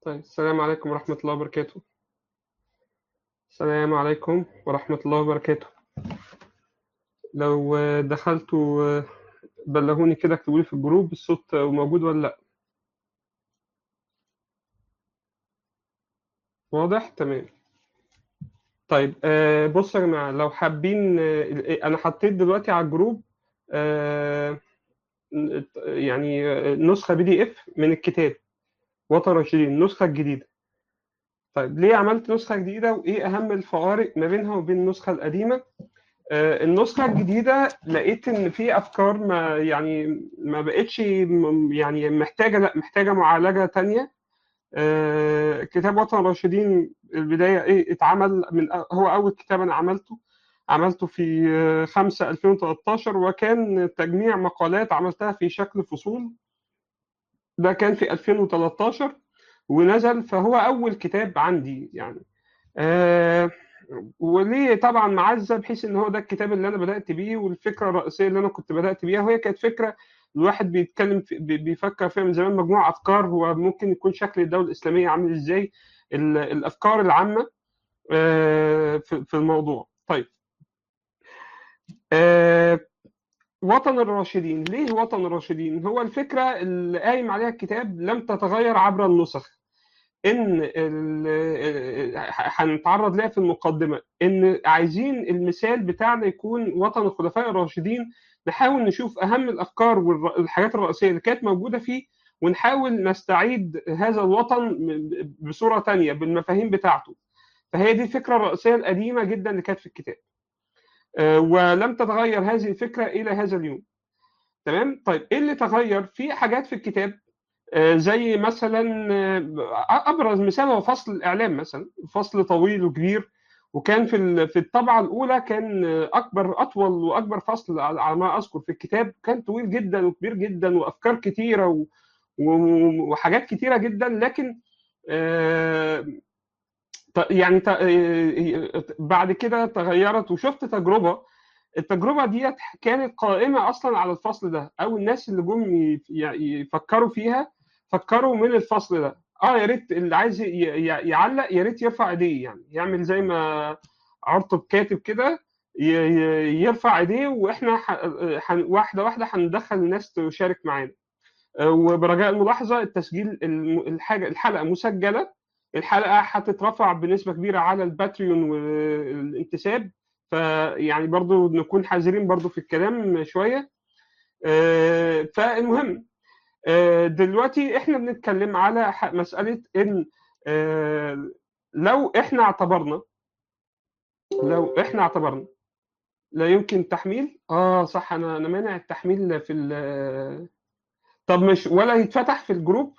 طيب السلام عليكم ورحمة الله وبركاته السلام عليكم ورحمة الله وبركاته لو آه، دخلتوا آه، بلغوني كده اكتبوا لي في الجروب الصوت آه، موجود ولا لا واضح تمام طيب آه، بصوا يا جماعة لو حابين آه، أنا حطيت دلوقتي على الجروب آه، يعني آه، نسخة بي دي إف من الكتاب وطن راشدين النسخة الجديدة طيب ليه عملت نسخة جديدة وإيه أهم الفوارق ما بينها وبين النسخة القديمة؟ آه، النسخة الجديدة لقيت إن في أفكار ما يعني ما بقتش م- يعني محتاجة لا محتاجة معالجة تانية آه، كتاب وطن راشدين البداية إيه اتعمل من هو أول كتاب أنا عملته عملته في آه، 5 2013 وكان تجميع مقالات عملتها في شكل فصول ده كان في 2013 ونزل فهو أول كتاب عندي يعني آه وليه طبعا معزه بحيث ان هو ده الكتاب اللي انا بدات بيه والفكره الرئيسيه اللي انا كنت بدات بيها وهي كانت فكره الواحد بيتكلم في بي- بيفكر فيها من زمان مجموعه افكار هو ممكن يكون شكل الدوله الاسلاميه عامل ازاي ال- الافكار العامه آه، في في الموضوع طيب آه، وطن الراشدين ليه وطن الراشدين هو الفكره اللي قايم عليها الكتاب لم تتغير عبر النسخ ان ال- هنتعرض لها في المقدمه ان عايزين المثال بتاعنا يكون وطن الخلفاء الراشدين نحاول نشوف اهم الافكار والحاجات الرئيسيه اللي كانت موجوده فيه ونحاول نستعيد هذا الوطن بصوره تانية بالمفاهيم بتاعته فهي دي الفكره الرئيسيه القديمه جدا اللي كانت في الكتاب آه، ولم تتغير هذه الفكره الى هذا اليوم تمام طيب ايه اللي تغير في حاجات في الكتاب آه، زي مثلا آه، ابرز مثال هو فصل الاعلام مثلا فصل طويل وكبير وكان في ال- في الطبعه الاولى كان آه، اكبر اطول واكبر فصل على على ما اذكر في الكتاب كان طويل جدا وكبير جدا وافكار كتيره و- و- وحاجات كتيره جدا لكن آه، ت- يعني ت- آه، بعد كده تغيرت وشفت تجربه التجربه ديت كانت قائمه اصلا على الفصل ده او الناس اللي جم ي- ي- يفكروا فيها فكروا من الفصل ده اه يا ريت اللي عايز ي- ي- يعلق يا ريت يرفع ايديه يعني يعمل زي ما عرطب كاتب كده ي- ي- يرفع ايديه واحنا ح- ح- واحده واحده هندخل الناس تشارك معانا آه، وبرجاء الملاحظه التسجيل الم- الحاجه الحلقه مسجله الحلقه هتترفع بنسبه كبيره على الباتريون والانتساب فيعني برضو نكون حذرين برضو في الكلام شويه آه، فالمهم آه، دلوقتي احنا بنتكلم على ح- مساله ان آه، لو احنا اعتبرنا لو احنا اعتبرنا لا يمكن تحميل اه صح انا انا مانع التحميل في ال طب مش ولا يتفتح في الجروب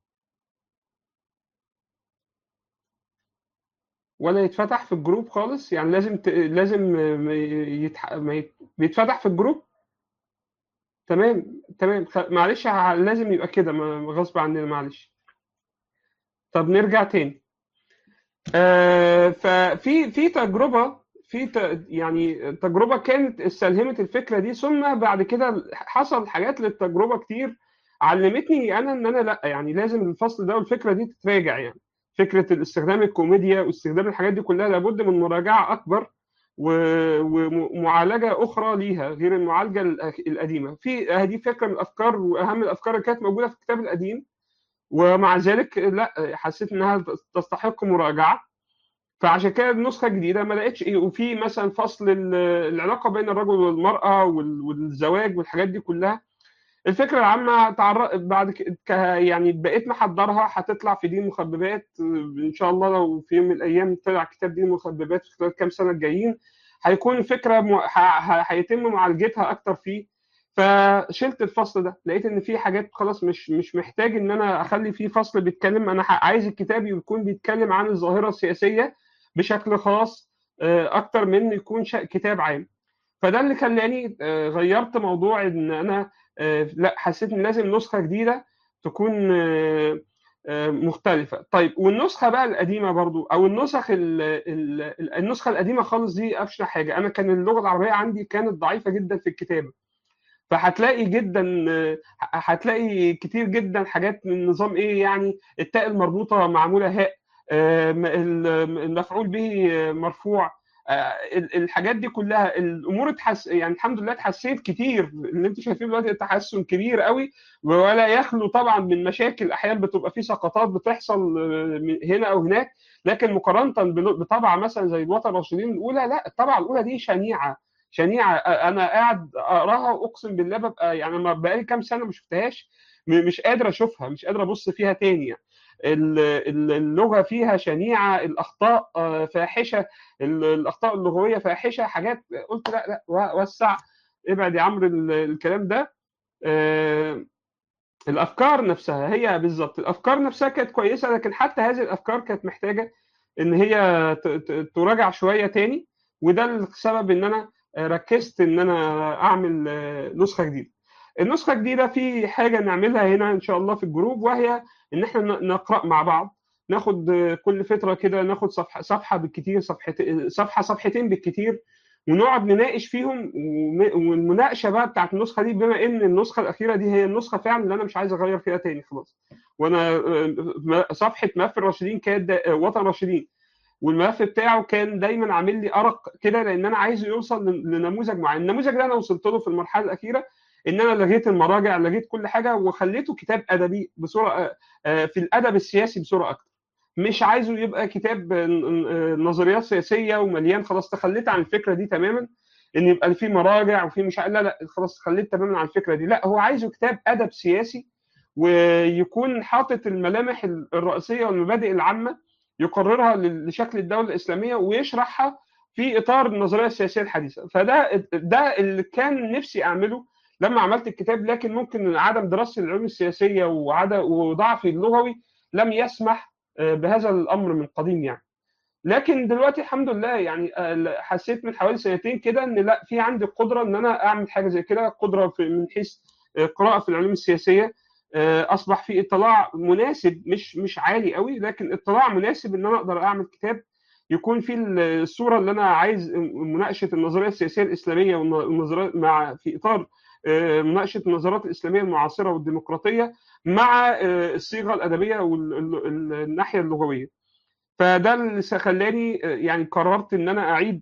ولا يتفتح في الجروب خالص يعني لازم ت... لازم ما يتح... ما يت... بيتفتح في الجروب تمام تمام خ... معلش ه- لازم يبقى كده ما- غصب عننا معلش طب نرجع تاني آه ففي في تجربة في ت... يعني تجربة كانت استلهمت الفكرة دي ثم بعد كده حصل حاجات للتجربة كتير علمتني انا ان انا لا يعني لازم الفصل ده والفكرة دي تتراجع يعني فكرة الاستخدام الكوميديا واستخدام الحاجات دي كلها لابد من مراجعة أكبر و- ومعالجة أخرى ليها غير المعالجة الأخ- القديمة في هذه فكرة من الأفكار وأهم الأفكار اللي كانت موجودة في الكتاب القديم ومع ذلك لا حسيت إنها تستحق مراجعة فعشان كده النسخة الجديدة ما لقيتش إيه وفي مثلا فصل ال- العلاقة بين الرجل والمرأة وال- والزواج والحاجات دي كلها الفكرة العامة تعر... بعد ك... ك... يعني بقيت محضرها هتطلع في دين مخببات ان شاء الله لو في يوم من الايام طلع كتاب دين مخببات في خلال كام سنة الجايين هيكون فكرة م... ه... ه... هيتم معالجتها اكتر فيه فشلت الفصل ده لقيت ان في حاجات خلاص مش مش محتاج ان انا اخلي فيه فصل بيتكلم انا ح- عايز الكتاب يكون بيتكلم عن الظاهرة السياسية بشكل خاص آه، اكتر من يكون ش... كتاب عام فده اللي خلاني آه، غيرت موضوع ان انا آه، لا حسيت ان لازم نسخه جديده تكون آه، آه، مختلفه طيب والنسخه بقى القديمه برضو او النسخ ال- ال- النسخه القديمه خالص دي افشل حاجه انا كان اللغه العربيه عندي كانت ضعيفه جدا في الكتابه فهتلاقي جدا هتلاقي كتير جدا حاجات من نظام ايه يعني التاء المربوطه معموله هاء المفعول به مرفوع الحاجات دي كلها الامور تحس يعني الحمد لله اتحسنت كتير اللي انتم شايفين دلوقتي تحسن كبير قوي ولا يخلو طبعا من مشاكل احيانا بتبقى في سقطات بتحصل هنا او هناك لكن مقارنه بطبعه مثلا زي الوطن الراشدين الاولى لا الطبعه الاولى دي شنيعه شنيعه انا قاعد اقراها واقسم بالله ببقى يعني ما بقالي كام سنه ما شفتهاش مش قادر اشوفها مش قادر ابص فيها تاني يعني. اللغه فيها شنيعه الاخطاء فاحشه الاخطاء اللغويه فاحشه حاجات قلت لا لا وسع ابعد يا عمرو الكلام ده الافكار نفسها هي بالظبط الافكار نفسها كانت كويسه لكن حتى هذه الافكار كانت محتاجه ان هي تراجع شويه تاني وده السبب ان انا ركزت ان انا اعمل نسخه جديده النسخه الجديده في حاجه نعملها هنا ان شاء الله في الجروب وهي ان احنا نقرا مع بعض ناخد كل فتره كده ناخد صفحه صفحه بالكتير صفحتين صفحه صفحتين بالكتير ونقعد نناقش فيهم والمناقشه بقى بتاعت النسخه دي بما ان النسخه الاخيره دي هي النسخه فعلا اللي انا مش عايز اغير فيها تاني خلاص وانا صفحه ملف الراشدين كانت وطن راشدين والملف بتاعه كان دايما عامل لي ارق كده لان انا عايزه يوصل لنموذج معين النموذج ده انا وصلت له في المرحله الاخيره ان انا لغيت المراجع لغيت كل حاجه وخليته كتاب ادبي بصوره في الادب السياسي بصوره اكتر مش عايزه يبقى كتاب نظريات سياسيه ومليان خلاص تخليت عن الفكره دي تماما ان يبقى في مراجع وفي مش لا لا خلاص تخليت تماما عن الفكره دي لا هو عايزه كتاب ادب سياسي ويكون حاطط الملامح الرئيسيه والمبادئ العامه يقررها لشكل الدوله الاسلاميه ويشرحها في اطار النظريه السياسيه الحديثه فده ده اللي كان نفسي اعمله لما عملت الكتاب لكن ممكن عدم دراستي للعلوم السياسيه وعدم وضعفي اللغوي لم يسمح بهذا الامر من قديم يعني لكن دلوقتي الحمد لله يعني حسيت من حوالي سنتين كده ان لا في عندي القدره ان انا اعمل حاجه زي كده قدره في من حيث قراءه في العلوم السياسيه اصبح في اطلاع مناسب مش مش عالي قوي لكن اطلاع مناسب ان انا اقدر اعمل كتاب يكون فيه الصوره اللي انا عايز مناقشه النظريه السياسيه الاسلاميه والنظريه مع في اطار مناقشه النظريات الاسلاميه المعاصره والديمقراطيه مع الصيغه الادبيه والناحيه اللغويه فده اللي خلاني يعني قررت ان انا اعيد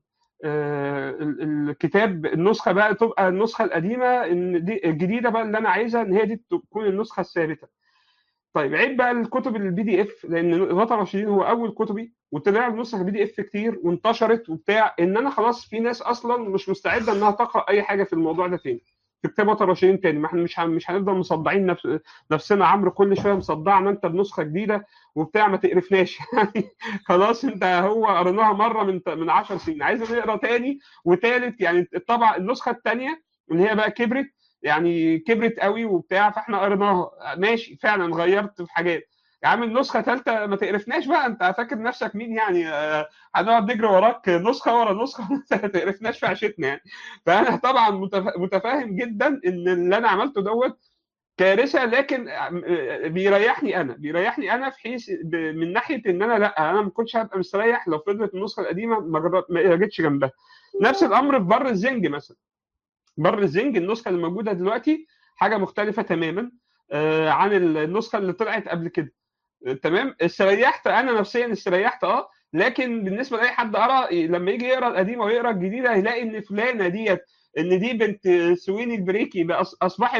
الكتاب النسخه بقى تبقى النسخه القديمه ان دي الجديده بقى اللي انا عايزها ان هي دي تكون النسخه الثابته طيب عيب بقى الكتب البي دي اف لان الوطن الراشدين هو اول كتبي وطلع نسخ بي دي اف كتير وانتشرت وبتاع ان انا خلاص في ناس اصلا مش مستعده انها تقرا اي حاجه في الموضوع ده تاني في كتاب وطن الراشدين تاني ما احنا مش مش هنفضل مصدعين نفس نفسنا عمرو كل شويه مصدعنا انت بنسخه جديده وبتاع ما تقرفناش يعني خلاص انت هو قريناها مره من من 10 سنين عايز نقرا تاني وتالت يعني الطبع النسخه الثانيه اللي هي بقى كبرت يعني كبرت قوي وبتاع فاحنا قريناها ماشي فعلا غيرت في حاجات يا عم النسخه ثالثه ما تقرفناش بقى انت فاكر نفسك مين يعني آه هنقعد نجري وراك نسخه ورا نسخه ما تقرفناش في عيشتنا يعني فانا طبعا متفاهم جدا ان اللي انا عملته دوت كارثه لكن بيريحني انا بيريحني انا في حيث من ناحيه ان انا لا انا ما كنتش هبقى مستريح لو فضلت النسخه القديمه ما جتش جنبها نفس الامر في بر الزنج مثلا بر الزنج النسخه اللي موجوده دلوقتي حاجه مختلفه تماما عن النسخه اللي طلعت قبل كده تمام استريحت انا نفسيا استريحت اه لكن بالنسبه لاي حد قرا لما يجي يقرا القديمه ويقرا الجديده هيلاقي ان فلانه ديت ان دي بنت سويني البريكي بقى اصبحت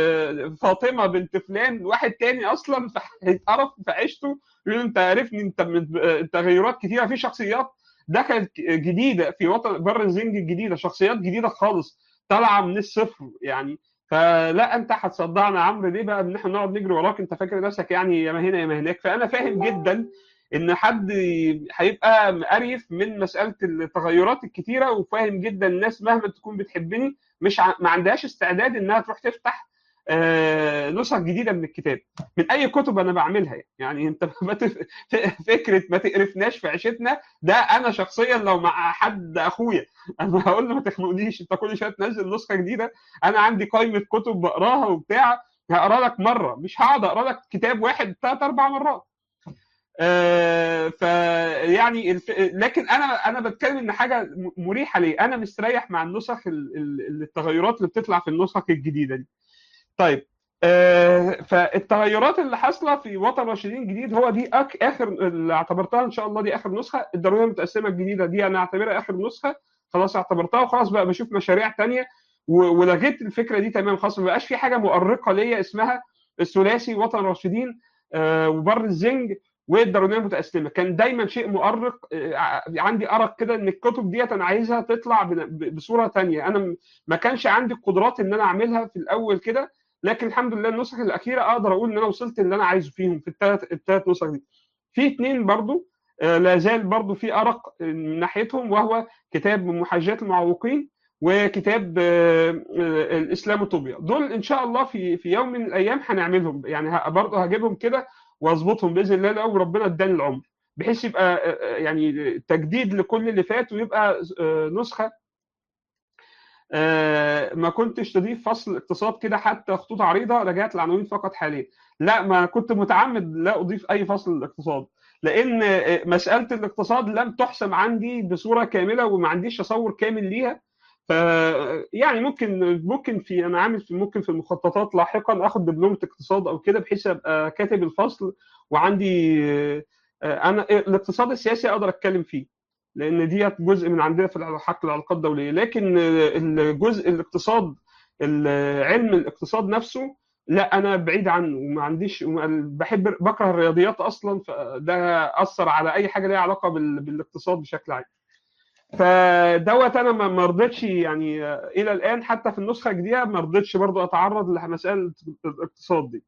فاطمه بنت فلان واحد تاني اصلا هيتقرف في عيشته يقول انت عارفني انت تغيرات كتيره في شخصيات دخلت جديده في وطن بر الزنج الجديده شخصيات جديده خالص طالعه من الصفر يعني فلا انت هتصدعنا يا عمرو ليه بقى ان احنا نقعد نجري وراك انت فاكر نفسك يعني يا ما هنا يا ما هناك فانا فاهم جدا ان حد هيبقى مقريف من مساله التغيرات الكتيره وفاهم جدا الناس مهما تكون بتحبني مش ع... ما عندهاش استعداد انها تروح تفتح آه نسخ جديده من الكتاب من اي كتب انا بعملها يعني, يعني انت ما تف... فكره ما تقرفناش في عيشتنا ده انا شخصيا لو مع حد اخويا انا هقول له ما تخنقنيش انت كل شويه تنزل نسخه جديده انا عندي قائمه كتب بقراها وبتاع هقرا لك مره مش هقعد اقرا لك كتاب واحد ثلاث اربع مرات آه فيعني الف... لكن انا انا بتكلم ان حاجه مريحه لي انا مستريح مع النسخ ال... ال... التغيرات اللي بتطلع في النسخ الجديده دي طيب آه فالتغيرات اللي حاصله في وطن راشدين الجديد هو دي أك... اخر اللي اعتبرتها ان شاء الله دي اخر نسخه الضروريه المتقسمه الجديده دي انا اعتبرها اخر نسخه خلاص اعتبرتها وخلاص بقى بشوف مشاريع تانية ولغيت الفكره دي تمام خلاص ما بقاش في حاجه مؤرقه ليا اسمها الثلاثي وطن راشدين آه وبر الزنج والدارونيه المتاسلمه كان دايما شيء مؤرق آه عندي ارق كده ان الكتب ديت انا عايزها تطلع بصوره تانية انا ما كانش عندي القدرات ان انا اعملها في الاول كده لكن الحمد لله النسخ الاخيره اقدر اقول ان انا وصلت اللي انا عايزه فيهم في الثلاث الثلاث نسخ دي في اثنين برضو آه لا زال برضو في ارق من ناحيتهم وهو كتاب محاجات المعوقين وكتاب الاسلام اوتوبيا دول ان شاء الله في في يوم من الايام هنعملهم يعني برضه هجيبهم كده واظبطهم باذن الله لو ربنا اداني العمر بحيث يبقى يعني تجديد لكل اللي فات ويبقى نسخه ما كنتش تضيف فصل اقتصاد كده حتى خطوط عريضه رجعت العناوين فقط حاليا لا ما كنت متعمد لا اضيف اي فصل الاقتصاد لان مساله الاقتصاد لم تحسم عندي بصوره كامله وما عنديش تصور كامل ليها ف يعني ممكن ممكن في انا عامل في ممكن في المخططات لاحقا اخد دبلومه اقتصاد او كده بحيث ابقى كاتب الفصل وعندي انا الاقتصاد السياسي اقدر اتكلم فيه لان ديت جزء من عندنا في حق العلاقات الدوليه لكن الجزء الاقتصاد علم الاقتصاد نفسه لا انا بعيد عنه وما عنديش بحب بكره الرياضيات اصلا فده اثر على اي حاجه ليها علاقه بالاقتصاد بشكل عام فدوت انا ما رضيتش يعني الى الان حتى في النسخه الجديده ما رضيتش برضو اتعرض لمساله الاقتصاد دي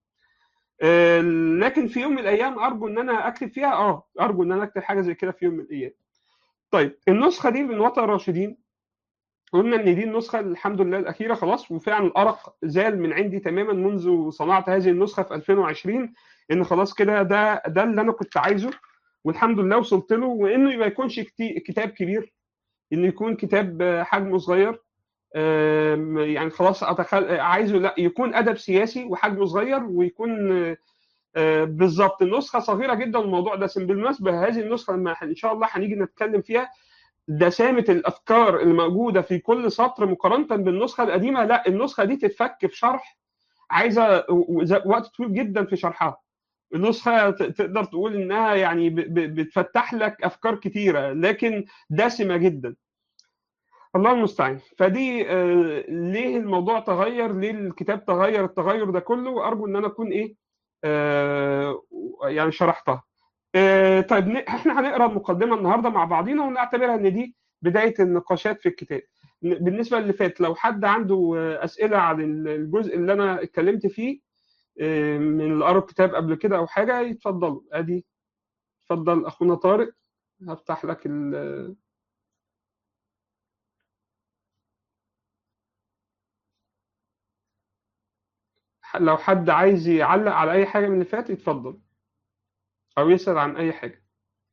لكن في يوم من الايام ارجو ان انا اكتب فيها اه ارجو ان انا اكتب حاجه زي كده في يوم من الايام طيب النسخه دي من وطن الراشدين قلنا ان دي النسخه الحمد لله الاخيره خلاص وفعلا الارق زال من عندي تماما منذ صنعت هذه النسخه في 2020 ان خلاص كده ده ده اللي انا كنت عايزه والحمد لله وصلت له وانه ما يكونش كتاب كبير انه يكون كتاب حجمه صغير يعني خلاص أتخل... عايزه لا يكون ادب سياسي وحجمه صغير ويكون بالظبط النسخه صغيره جدا الموضوع ده بالمناسبه هذه النسخه لما ان شاء الله هنيجي نتكلم فيها دسامه الافكار الموجوده في كل سطر مقارنه بالنسخه القديمه لا النسخه دي تتفك في شرح عايزه وقت طويل جدا في شرحها النسخه تقدر تقول انها يعني بتفتح لك افكار كتيره لكن دسمه جدا الله المستعان فدي آه ليه الموضوع تغير ليه الكتاب تغير التغير ده كله وارجو ان انا اكون ايه آه يعني شرحتها آه طيب احنا هنقرا المقدمه النهارده مع بعضينا ونعتبرها ان دي بدايه النقاشات في الكتاب بالنسبه اللي فات لو حد عنده اسئله عن الجزء اللي انا اتكلمت فيه من اللي قروا الكتاب قبل كده او حاجه يتفضلوا ادي اتفضل اخونا طارق هفتح لك ال لو حد عايز يعلق على اي حاجه من اللي فات يتفضل او يسال عن اي حاجه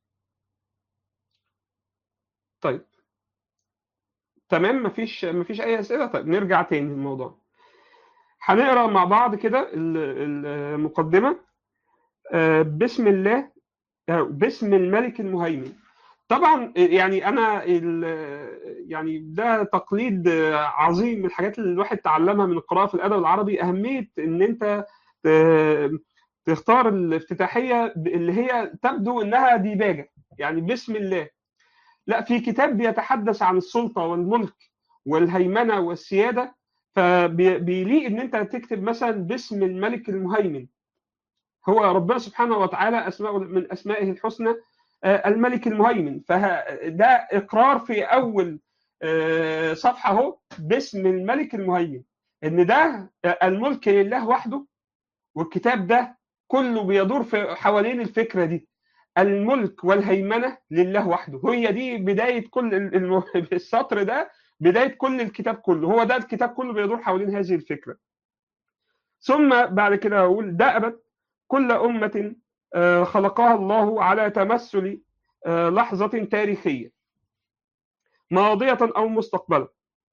طيب تمام مفيش مفيش اي اسئله طيب نرجع تاني للموضوع هنقرا مع بعض كده المقدمه بسم الله باسم الملك المهيمن طبعا يعني انا يعني ده تقليد عظيم من الحاجات اللي الواحد تعلمها من القراءه في الادب العربي اهميه ان انت تختار الافتتاحيه اللي هي تبدو انها ديباجه يعني بسم الله لا في كتاب بيتحدث عن السلطه والملك والهيمنه والسياده فبيليق ان انت تكتب مثلا باسم الملك المهيمن هو ربنا سبحانه وتعالى اسماء من اسمائه الحسنى الملك المهيمن فده اقرار في اول صفحه اهو باسم الملك المهيمن ان ده الملك لله وحده والكتاب ده كله بيدور في حوالين الفكره دي الملك والهيمنه لله وحده هي دي بدايه كل السطر ده بدايه كل الكتاب كله هو ده الكتاب كله بيدور حوالين هذه الفكره ثم بعد كده اقول دأبت كل امه خلقها الله على تمثل لحظه تاريخيه ماضيه او مستقبله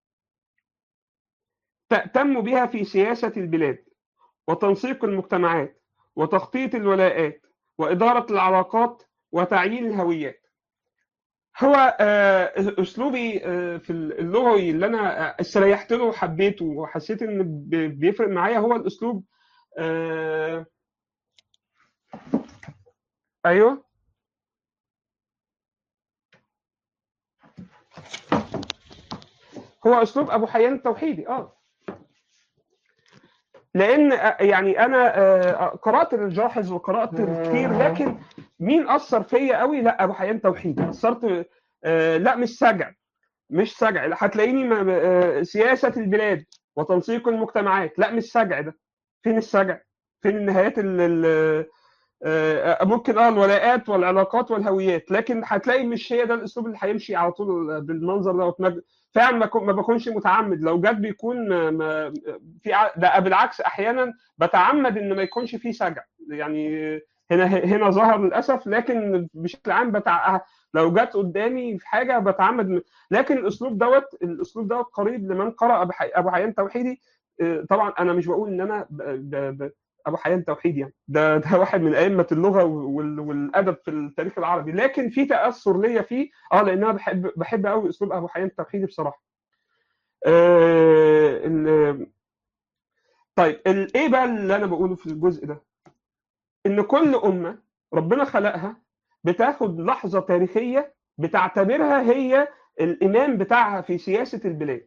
تأتم بها في سياسه البلاد وتنسيق المجتمعات وتخطيط الولاءات وإدارة العلاقات وتعيين الهويات هو آه، اسلوبي آه، في اللغوي اللي انا استريحت له وحبيته وحسيت ان ب- بيفرق معايا هو الاسلوب آه، ايوه هو اسلوب ابو حيان التوحيدي اه لان آه، يعني انا آه، قرات الجاحظ وقرات كتير لكن مين اثر فيا قوي لا ابو حيان توحيدي اثرت آه، لا مش سجع مش سجع لا، هتلاقيني م- آه، سياسه البلاد وتنسيق المجتمعات لا مش سجع ده فين السجع فين النهايات ال- ال- آه، ممكن اه الولاءات والعلاقات والهويات لكن هتلاقي مش هي ده الاسلوب اللي هيمشي على طول بالمنظر دوت ما- فعلا ما كن- ما بكونش متعمد لو جد بيكون ما- ما- في ع- ده بالعكس احيانا بتعمد ان ما يكونش فيه سجع يعني هنا هنا ظهر للاسف لكن بشكل عام بتع... لو جت قدامي في حاجه بتعمد لكن الاسلوب دوت الاسلوب دوت قريب لمن قرأ أبو حي- ابو حيان توحيدي آه، طبعا انا مش بقول ان انا ب... ب... ب... ابو حيان توحيدي يعني ده ده واحد من ائمه اللغه وال... والادب في التاريخ العربي لكن في تاثر ليا فيه اه لان انا بحب بحب قوي اسلوب ابو حيان التوحيدي بصراحه آه... ال... طيب ال... ايه بقى اللي انا بقوله في الجزء ده ان كل امه ربنا خلقها بتاخد لحظه تاريخيه بتعتبرها هي الامام بتاعها في سياسه البلاد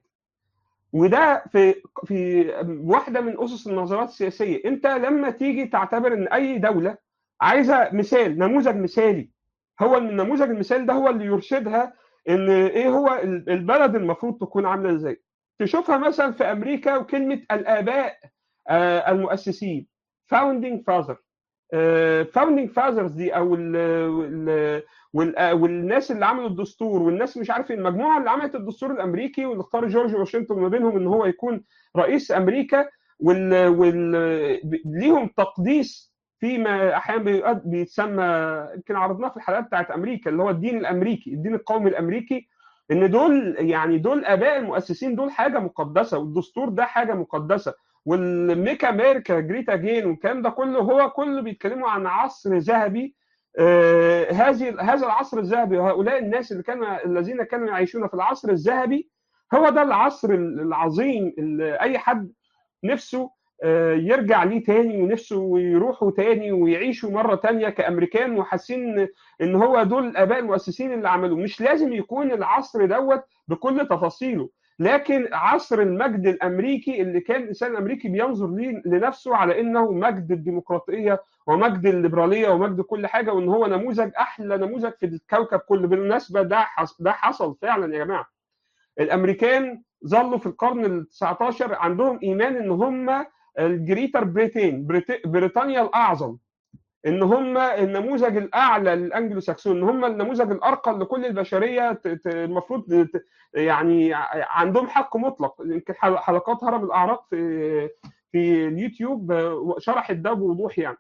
وده في في واحده من اسس النظريات السياسيه انت لما تيجي تعتبر ان اي دوله عايزه مثال نموذج مثالي هو ان النموذج المثالي ده هو اللي يرشدها ان ايه هو البلد المفروض تكون عامله ازاي تشوفها مثلا في امريكا وكلمه الاباء آه، المؤسسين founding father فاوندنج فاذرز دي او ال ال وال- والناس اللي عملوا الدستور والناس مش عارف إيه، المجموعه اللي عملت الدستور الامريكي واللي اختار جورج واشنطن ما بينهم ان هو يكون رئيس امريكا وال, وال ليهم تقديس فيما احيانا بيقد- بيتسمى يمكن عرضناه في الحلقات بتاعت امريكا اللي هو الدين الامريكي الدين القومي الامريكي ان دول يعني دول اباء المؤسسين دول حاجه مقدسه والدستور ده حاجه مقدسه والميك امريكا جريت اجين والكلام ده كله هو كله بيتكلموا عن عصر ذهبي آه، هذه هذا العصر الذهبي وهؤلاء الناس اللي كانوا الذين كانوا يعيشون في العصر الذهبي هو ده العصر العظيم اللي اي حد نفسه آه، يرجع ليه تاني ونفسه يروحوا تاني ويعيشوا مره تانيه كامريكان وحاسين ان هو دول الاباء المؤسسين اللي عملوه مش لازم يكون العصر دوت بكل تفاصيله لكن عصر المجد الامريكي اللي كان الانسان الامريكي بينظر ليه لنفسه على انه مجد الديمقراطيه ومجد الليبراليه ومجد كل حاجه وان هو نموذج احلى نموذج في الكوكب كله بالمناسبه ده حص- ده حصل فعلا يا جماعه الامريكان ظلوا في القرن ال 19 عندهم ايمان ان هم الجريتر بريتين بريت- بريطانيا الاعظم ان هم النموذج الاعلى للانجلو ساكسون ان هم النموذج الارقى لكل البشريه ت- ت- المفروض ت- يعني ع- عندهم حق مطلق يمكن حل- حلقات هرم الاعراق في في اليوتيوب آه، شرحت ده بوضوح يعني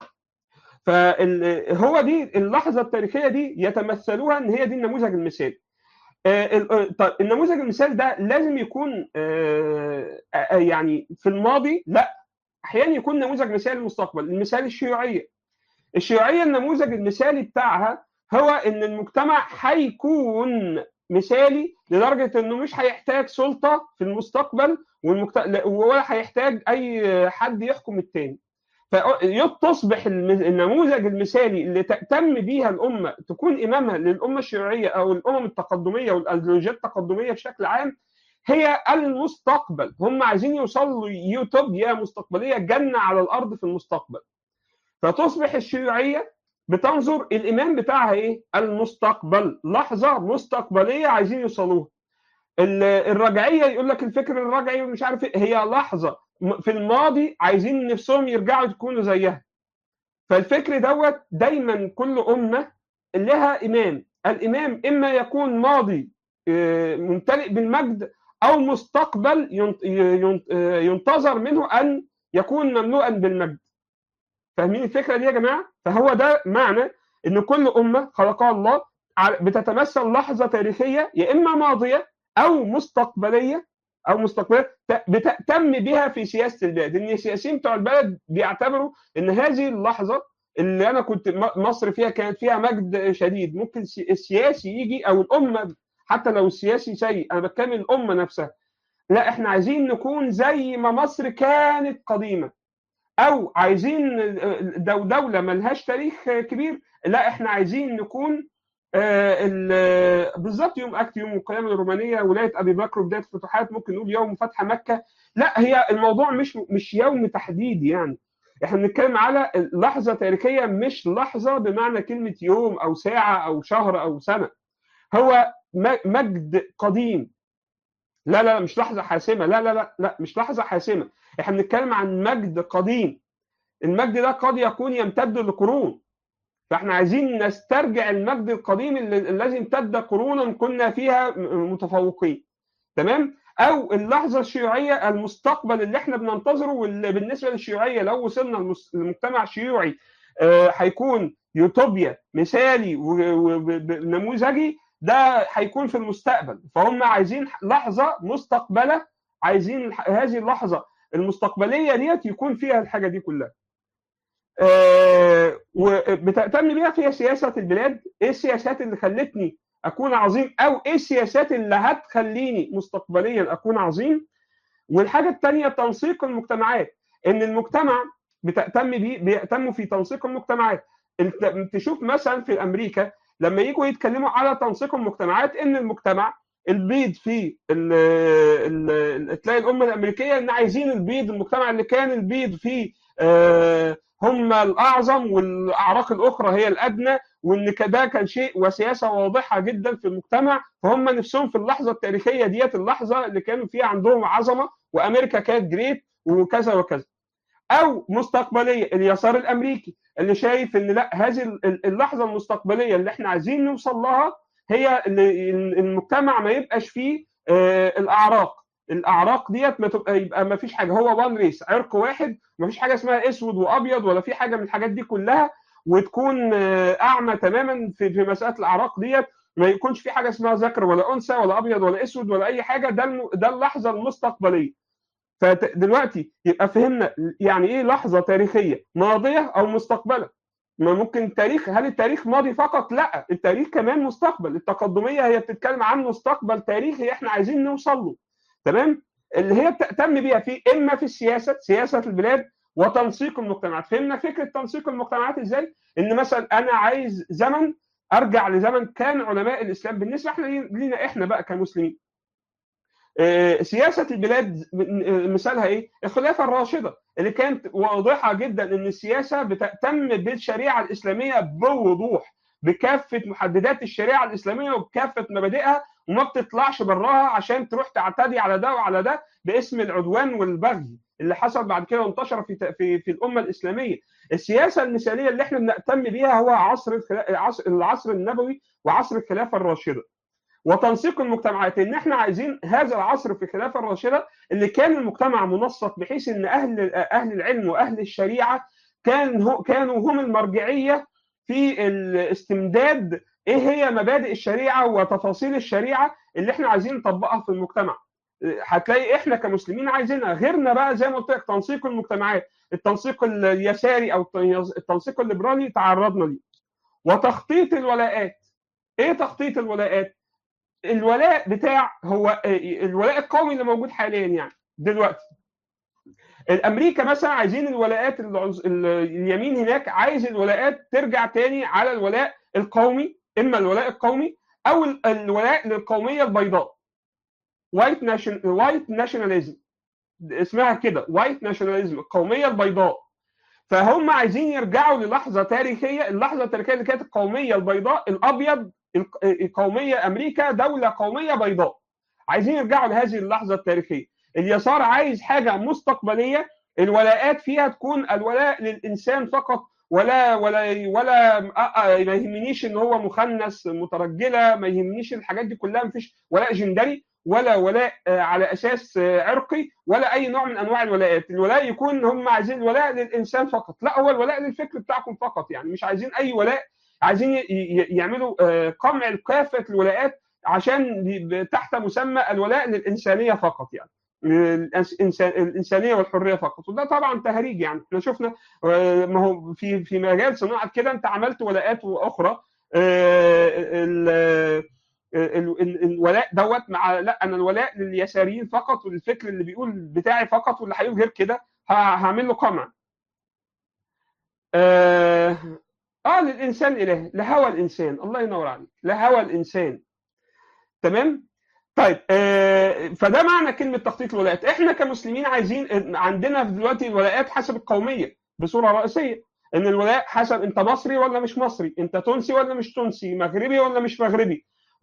فهو دي اللحظه التاريخيه دي يتمثلوها ان هي دي النموذج المثالي آه، ال- آه، طيب النموذج المثالي ده لازم يكون آه، آه، يعني في الماضي لا احيانا يكون نموذج مثالي للمستقبل المثال الشيوعيه الشيوعيه النموذج المثالي بتاعها هو ان المجتمع هيكون مثالي لدرجه انه مش هيحتاج سلطه في المستقبل والمجت... لا- ولا هيحتاج اي حد يحكم التاني فتصبح الم- النموذج المثالي اللي تهتم بيها الامه تكون امامها للامه الشيوعيه او الامم التقدميه والايديولوجيات التقدميه بشكل عام هي المستقبل هم عايزين يوصلوا يوتوبيا مستقبليه جنه على الارض في المستقبل فتصبح الشيوعيه بتنظر الامام بتاعها ايه؟ المستقبل لحظه مستقبليه عايزين يوصلوها ال- الرجعيه يقول لك الفكر الرجعي ومش عارف ايه هي لحظه م- في الماضي عايزين نفسهم يرجعوا يكونوا زيها فالفكر دوت دايما كل امه لها امام الامام اما يكون ماضي آه، ممتلئ بالمجد او مستقبل ينت- ينت- آه، ينتظر منه ان يكون مملوءا بالمجد فاهمين الفكره دي يا جماعه فهو ده معنى ان كل امه خلقها الله ع- بتتمثل لحظه تاريخيه يا اما ماضيه او مستقبليه او مستقبليه ت- بتهتم بها في سياسه البلد ان السياسيين بتوع البلد بيعتبروا ان هذه اللحظه اللي انا كنت مصر فيها كانت فيها مجد شديد ممكن السياسي يجي او الامه حتى لو السياسي سيء انا بتكلم الامه نفسها لا احنا عايزين نكون زي ما مصر كانت قديمه او عايزين دو دوله ملهاش تاريخ كبير لا احنا عايزين نكون بالظبط يوم اكت يوم القيامه الرومانيه ولايه ابي بكر وبدايه الفتوحات ممكن نقول يوم فتح مكه لا هي الموضوع مش مش يوم تحديد يعني احنا بنتكلم على لحظه تاريخيه مش لحظه بمعنى كلمه يوم او ساعه او شهر او سنه هو مجد قديم لا لا مش لحظه حاسمه لا لا لا لا مش لحظه حاسمه احنا بنتكلم عن مجد قديم المجد ده قد يكون يمتد لقرون فاحنا عايزين نسترجع المجد القديم الذي امتد قرونا كنا فيها متفوقين تمام او اللحظه الشيوعيه المستقبل اللي احنا بننتظره واللي بالنسبه للشيوعيه لو وصلنا لمجتمع شيوعي هيكون يوتوبيا مثالي ونموذجي ده هيكون في المستقبل فهم عايزين لحظه مستقبله عايزين هذه اللحظه المستقبليه ديت يكون فيها الحاجه دي كلها آه وبتهتم بيها فيها سياسه البلاد ايه السياسات اللي خلتني اكون عظيم او ايه السياسات اللي هتخليني مستقبليا اكون عظيم والحاجه الثانيه تنسيق المجتمعات ان المجتمع بتهتم بيه بيهتموا في تنسيق المجتمعات تشوف مثلا في امريكا لما يجوا يتكلموا على تنسيق المجتمعات ان المجتمع البيض في ال ال تلاقي الامه الامريكيه ان عايزين البيض المجتمع اللي كان البيض فيه آه هم الاعظم والاعراق الاخرى هي الادنى وان ده كان شيء وسياسه واضحه جدا في المجتمع فهم نفسهم في اللحظه التاريخيه ديت اللحظه اللي كانوا فيها عندهم عظمه وامريكا كانت جريت وكذا وكذا او مستقبليه اليسار الامريكي اللي شايف ان لا هذه اللحظه المستقبليه اللي احنا عايزين نوصل لها هي اللي المجتمع ما يبقاش فيه الاعراق الاعراق ديت ما تبقى يبقى ما فيش حاجه هو وان ريس عرق واحد ما فيش حاجه اسمها اسود وابيض ولا في حاجه من الحاجات دي كلها وتكون اعمى تماما في في مساله الاعراق ديت ما يكونش في حاجه اسمها ذكر ولا انثى ولا ابيض ولا اسود ولا اي حاجه ده ده اللحظه المستقبليه فدلوقتي يبقى فهمنا يعني ايه لحظه تاريخيه ماضيه او مستقبله ما ممكن التاريخ هل التاريخ ماضي فقط لا التاريخ كمان مستقبل التقدميه هي بتتكلم عن مستقبل تاريخي احنا عايزين نوصل له تمام اللي هي بتهتم بيها في اما في السياسه سياسه البلاد وتنسيق المجتمعات فهمنا فكره تنسيق المجتمعات ازاي ان مثلا انا عايز زمن ارجع لزمن كان علماء الاسلام بالنسبه احنا لينا احنا بقى كمسلمين سياسه البلاد مثالها ايه؟ الخلافه الراشده اللي كانت واضحه جدا ان السياسه بتهتم بالشريعه الاسلاميه بوضوح بكافه محددات الشريعه الاسلاميه وبكافه مبادئها وما بتطلعش براها عشان تروح تعتدي على ده وعلى ده باسم العدوان والبغي اللي حصل بعد كده وانتشر في في في الامه الاسلاميه. السياسه المثاليه اللي احنا بنهتم بيها هو عصر العصر النبوي وعصر الخلافه الراشده. وتنسيق المجتمعات ان احنا عايزين هذا العصر في الخلافه الراشده اللي كان المجتمع منسق بحيث ان اهل اهل العلم واهل الشريعه كان كانوا هم المرجعيه في الاستمداد ايه هي مبادئ الشريعه وتفاصيل الشريعه اللي احنا عايزين نطبقها في المجتمع هتلاقي احنا كمسلمين عايزينها غيرنا بقى زي ما قلت لك تنسيق المجتمعات التنسيق اليساري او التنسيق الليبرالي تعرضنا ليه وتخطيط الولاءات ايه تخطيط الولاءات الولاء بتاع هو الولاء القومي اللي موجود حاليا يعني دلوقتي الامريكا مثلا عايزين الولاءات اليمين هناك عايز الولاءات ترجع تاني على الولاء القومي اما الولاء القومي او الولاء للقوميه البيضاء وايت ناشن وايت ناشوناليزم اسمها كده وايت ناشوناليزم القوميه البيضاء فهم عايزين يرجعوا للحظه تاريخيه اللحظه التاريخيه اللي كانت القوميه البيضاء الابيض القوميه امريكا دوله قوميه بيضاء عايزين يرجعوا لهذه اللحظه التاريخيه اليسار عايز حاجه مستقبليه الولاءات فيها تكون الولاء للانسان فقط ولا ولا ولا ما يهمنيش ان هو مخنث مترجله ما يهمنيش الحاجات دي كلها مفيش ولاء جندري ولا ولاء على اساس عرقي ولا اي نوع من انواع الولاءات الولاء يكون هم عايزين الولاء للانسان فقط لا هو الولاء للفكر بتاعكم فقط يعني مش عايزين اي ولاء عايزين يعملوا قمع كافه الولاءات عشان تحت مسمى الولاء للانسانيه فقط يعني الإنسان الانسانيه والحريه فقط وده طبعا تهريج يعني احنا شفنا ما هو في في مجال صناعه كده انت عملت ولاءات اخرى الولاء دوت مع لا انا الولاء لليساريين فقط والفكر اللي بيقول بتاعي فقط واللي هيقول غير كده هعمل له قمع آه, اه للانسان اله لهوى الانسان الله ينور عليك لهوى الانسان تمام طيب آه فده معنى كلمه تخطيط الولايات احنا كمسلمين عايزين عندنا دلوقتي الولايات حسب القوميه بصوره رئيسيه ان الولاء حسب انت مصري ولا مش مصري انت تونسي ولا مش تونسي مغربي ولا مش مغربي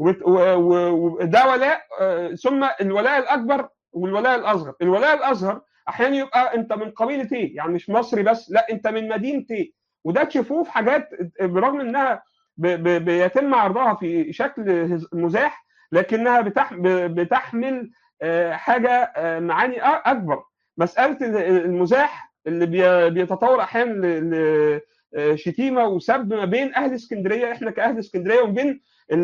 وده ولاء ثم الولاء الاكبر والولاء الاصغر الولاء الاصغر احيانا يبقى انت من قبيله ايه يعني مش مصري بس لا انت من مدينه ايه وده تشوفوه في حاجات برغم انها بيتم عرضها في شكل مزاح لكنها بتحمل حاجه معاني اكبر مساله المزاح اللي بيتطور احيانا لشتيمه وسب ما بين اهل اسكندريه احنا كاهل اسكندريه وبين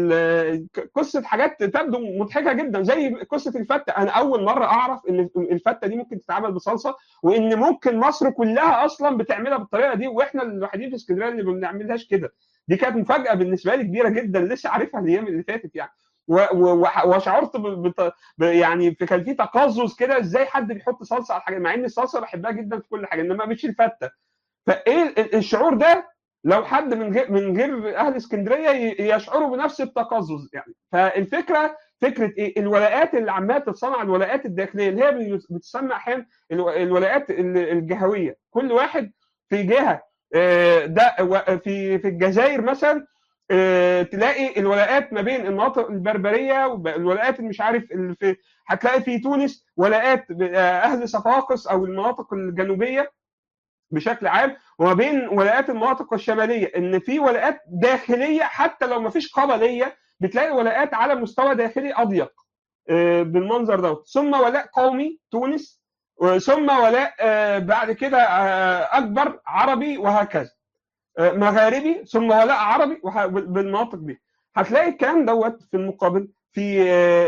قصه حاجات تبدو مضحكه جدا زي قصه الفته انا اول مره اعرف ان الفته دي ممكن تتعمل بصلصه وان ممكن مصر كلها اصلا بتعملها بالطريقه دي واحنا الوحيدين في اسكندريه اللي ما بنعملهاش كده دي كانت مفاجاه بالنسبه لي كبيره جدا لسه عارفها الايام اللي فاتت يعني وشعرت بت... يعني كان في تقزز كده ازاي حد بيحط صلصه على حاجه مع ان الصلصه بحبها جدا في كل حاجه انما مش الفته فايه الشعور ده لو حد من غير من غير اهل اسكندريه يشعروا بنفس التقزز يعني فالفكره فكره ايه الولاءات اللي عماله تتصنع الولاءات الداخليه اللي هي بتسمى احيانا الولاءات الجهويه كل واحد في جهه ده في في الجزائر مثلا تلاقي الولاءات ما بين المناطق البربريه والولاءات اللي مش عارف اللي في هتلاقي في تونس ولاءات اهل صفاقس او المناطق الجنوبيه بشكل عام وما بين ولاءات المناطق الشماليه ان في ولاءات داخليه حتى لو ما فيش قبليه بتلاقي ولاءات على مستوى داخلي اضيق بالمنظر دوت ثم ولاء قومي تونس ثم ولاء بعد كده اكبر عربي وهكذا مغاربي ثم ولاء عربي بالمناطق دي هتلاقي الكلام دوت في المقابل في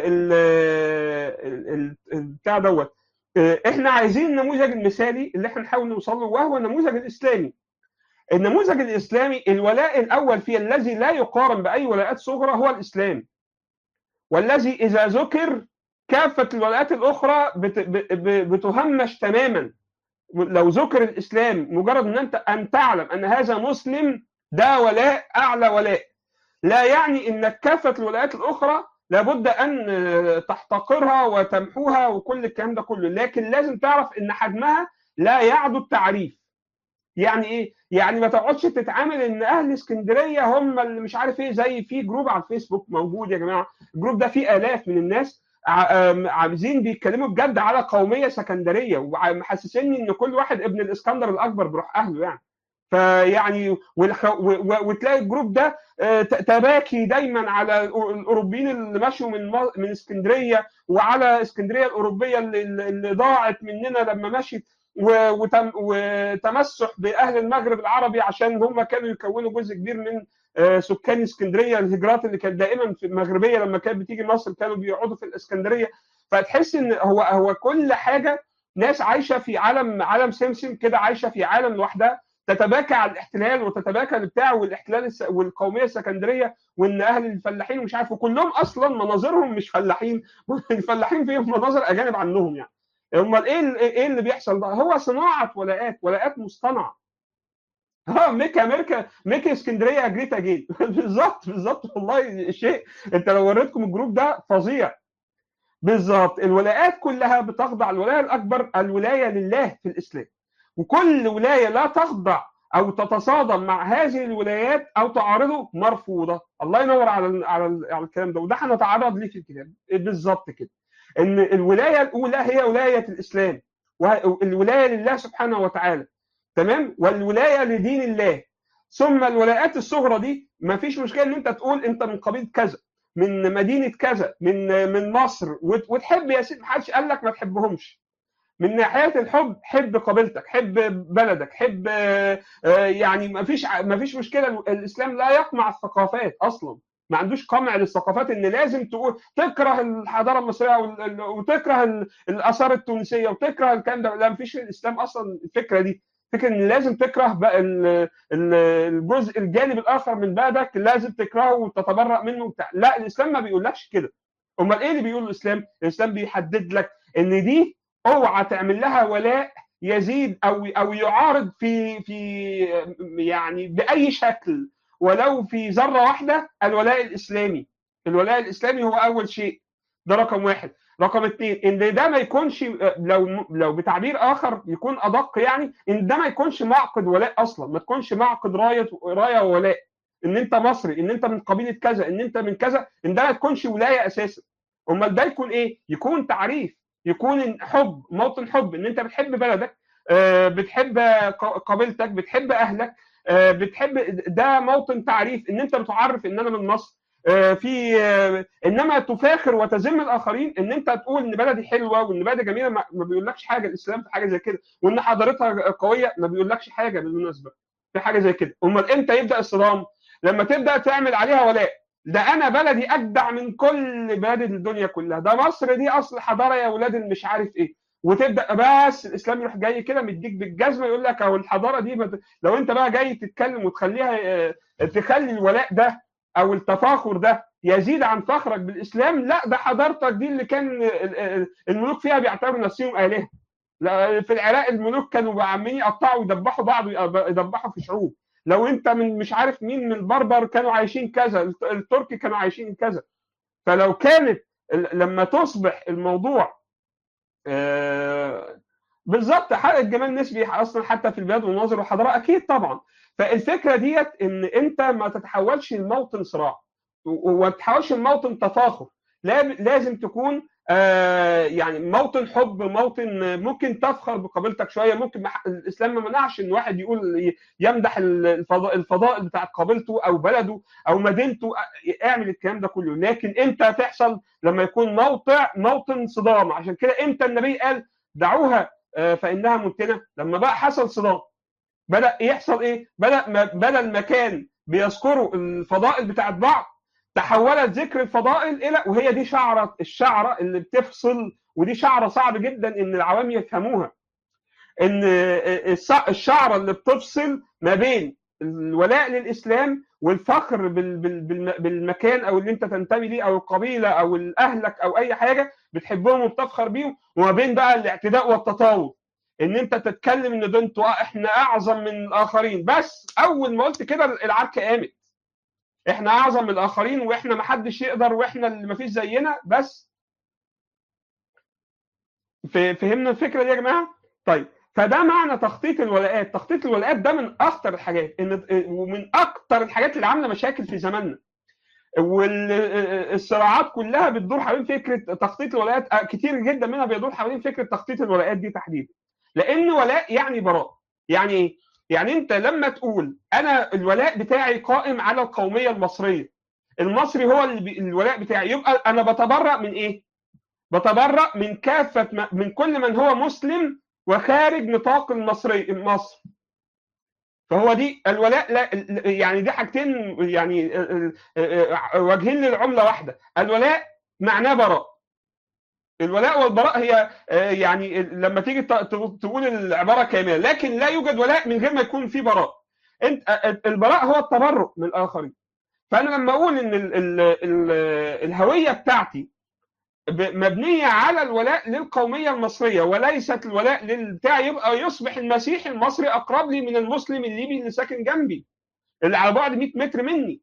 البتاع دوت احنا عايزين النموذج المثالي اللي احنا نحاول نوصل له وهو النموذج الاسلامي النموذج الاسلامي الولاء الاول فيه الذي لا يقارن باي ولاءات صغرى هو الاسلام والذي اذا ذكر كافه الولاءات الاخرى بتهمش تماما لو ذكر الاسلام مجرد ان انت ان تعلم ان هذا مسلم ده ولاء اعلى ولاء لا يعني ان كافه الولاءات الاخرى لابد ان تحتقرها وتمحوها وكل الكلام ده كله لكن لازم تعرف ان حجمها لا يعدو التعريف يعني ايه يعني ما تقعدش تتعامل ان اهل اسكندريه هم اللي مش عارف ايه زي في جروب على الفيسبوك موجود يا جماعه الجروب ده فيه الاف من الناس عايزين بيتكلموا بجد على قوميه سكندريه ومحسسيني ان كل واحد ابن الاسكندر الاكبر بروح اهله يعني فيعني وتلاقي الجروب ده تباكي دايما على الاوروبيين اللي مشوا من من اسكندريه وعلى اسكندريه الاوروبيه اللي, اللي ضاعت مننا لما مشت وتمسح باهل المغرب العربي عشان هم كانوا يكونوا جزء كبير من سكان اسكندريه الهجرات اللي كانت دائما في المغربيه لما كانت بتيجي مصر كانوا بيقعدوا في الاسكندريه فتحس ان هو هو كل حاجه ناس عايشه في عالم عالم سمسم كده عايشه في عالم لوحدها تتباكى على الاحتلال وتتباكى بتاع والاحتلال والقوميه السكندريه وان اهل الفلاحين مش عارف وكلهم اصلا مناظرهم مش فلاحين الفلاحين فيهم مناظر اجانب عنهم يعني امال ايه ايه اللي بيحصل ده هو صناعه ولاءات ولاءات مصطنعه اه ميكا امريكا ميكا اسكندريه جريتا جيل بالظبط بالظبط والله شيء انت لو وريتكم الجروب ده فظيع بالظبط الولايات كلها بتخضع الولايه الاكبر الولايه لله في الاسلام وكل ولايه لا تخضع او تتصادم مع هذه الولايات او تعارضه مرفوضه الله ينور على على على الكلام ده وده هنتعرض ليه في الكتاب بالظبط كده ان الولايه الاولى هي ولايه الاسلام والولايه لله سبحانه وتعالى تمام والولايه لدين الله ثم الولايات الصغرى دي ما فيش مشكله ان انت تقول انت من قبيله كذا من مدينه كذا من من مصر وتحب يا سيدي محدش قال لك ما تحبهمش من ناحيه الحب حب قبيلتك حب بلدك حب يعني ما فيش ما فيش مشكله الاسلام لا يقمع الثقافات اصلا ما عندوش قمع للثقافات ان لازم تقول تكره الحضاره المصريه وتكره الاثار التونسيه وتكره الكلام ده لا مفيش في الاسلام اصلا الفكره دي فكره ان لازم تكره بقى الجزء الجانب الاخر من بلدك لازم تكرهه وتتبرأ منه وبتاع لا الاسلام ما بيقولكش كده امال ايه اللي بيقول الاسلام الاسلام بيحدد لك ان دي اوعى تعمل لها ولاء يزيد او او يعارض في في يعني باي شكل ولو في ذره واحده الولاء الاسلامي الولاء الاسلامي هو اول شيء ده رقم واحد رقم اثنين ان ده ما يكونش لو لو بتعبير اخر يكون ادق يعني ان ده ما يكونش معقد ولاء اصلا ما تكونش معقد رايه رايه وولاء ان انت مصري ان انت من قبيله كذا ان انت من كذا ان ده ما تكونش ولايه اساسا امال ده يكون ايه يكون تعريف يكون حب موطن حب ان انت بتحب بلدك بتحب قبيلتك بتحب اهلك بتحب ده موطن تعريف ان انت بتعرف ان انا من مصر في انما تفاخر وتذم الاخرين ان انت تقول ان بلدي حلوه وان بلدي جميله ما بيقولكش حاجه الاسلام في حاجه زي كده وان حضارتها قويه ما بيقولكش حاجه بالمناسبه في حاجه زي كده امال امتى يبدا الصدام لما تبدا تعمل عليها ولاء ده انا بلدي اجدع من كل بلاد الدنيا كلها ده مصر دي اصل حضاره يا ولاد مش عارف ايه وتبدا بس الاسلام يروح جاي كده مديك بالجزمه يقول لك اهو الحضاره دي بت... لو انت بقى جاي تتكلم وتخليها تخلي الولاء ده او التفاخر ده يزيد عن فخرك بالاسلام لا ده حضارتك دي اللي كان الملوك فيها بيعتبروا نفسهم الهه لا في العراق الملوك كانوا عمالين يقطعوا ويدبحوا بعض يدبحوا في شعوب لو انت من مش عارف مين من البربر كانوا عايشين كذا التركي كانوا عايشين كذا فلو كانت لما تصبح الموضوع بالظبط حق الجمال نسبي اصلا حتى في البلاد والمناظر والحضاره اكيد طبعا فالفكره ديت ان انت ما تتحولش لموطن صراع وما تتحولش لموطن تفاخر لازم تكون آه يعني موطن حب موطن ممكن تفخر بقبيلتك شويه ممكن الاسلام ما منعش ان واحد يقول يمدح الفضاء الفضائل بتاعت قبيلته او بلده او مدينته اعمل الكلام ده كله لكن امتى تحصل لما يكون موقع موطن صدام عشان كده امتى النبي قال دعوها آه فانها منتنه لما بقى حصل صدام بدا يحصل ايه بدا بدل ما كان بيذكروا الفضائل بتاعت بعض تحولت ذكر الفضائل الى وهي دي شعره الشعره اللي بتفصل ودي شعره صعب جدا ان العوام يفهموها ان الشعره اللي بتفصل ما بين الولاء للاسلام والفخر بالمكان او اللي انت تنتمي ليه او القبيله او اهلك او اي حاجه بتحبهم وبتفخر بيهم وما بين بقى الاعتداء والتطاول ان انت تتكلم ان ده انتوا احنا اعظم من الاخرين بس اول ما قلت كده العركه قامت احنا اعظم من الاخرين واحنا ما حدش يقدر واحنا اللي ما فيش زينا بس فهمنا الفكره دي يا جماعه طيب فده معنى تخطيط الولاءات تخطيط الولاءات ده من اخطر الحاجات ان ومن اكتر الحاجات اللي عامله مشاكل في زماننا والصراعات كلها بتدور حوالين فكره تخطيط الولاءات كتير جدا منها بيدور حوالين فكره تخطيط الولاءات دي تحديدا لان ولاء يعني براء يعني ايه يعني انت لما تقول انا الولاء بتاعي قائم على القوميه المصريه المصري هو الولاء بتاعي يبقى انا بتبرأ من ايه بتبرأ من كافه من كل من هو مسلم وخارج نطاق المصري مصر فهو دي الولاء لا يعني دي حاجتين يعني وجهين للعمله واحده الولاء معناه براء الولاء والبراء هي يعني لما تيجي تقول العباره كامله لكن لا يوجد ولاء من غير ما يكون في براء انت البراء هو التبرؤ من الاخرين فانا لما اقول ان ال ال ال الهويه بتاعتي مبنيه على الولاء للقوميه المصريه وليست الولاء للبتاع يبقى يصبح المسيحي المصري اقرب لي من المسلم الليبي اللي ساكن جنبي اللي على بعد 100 متر مني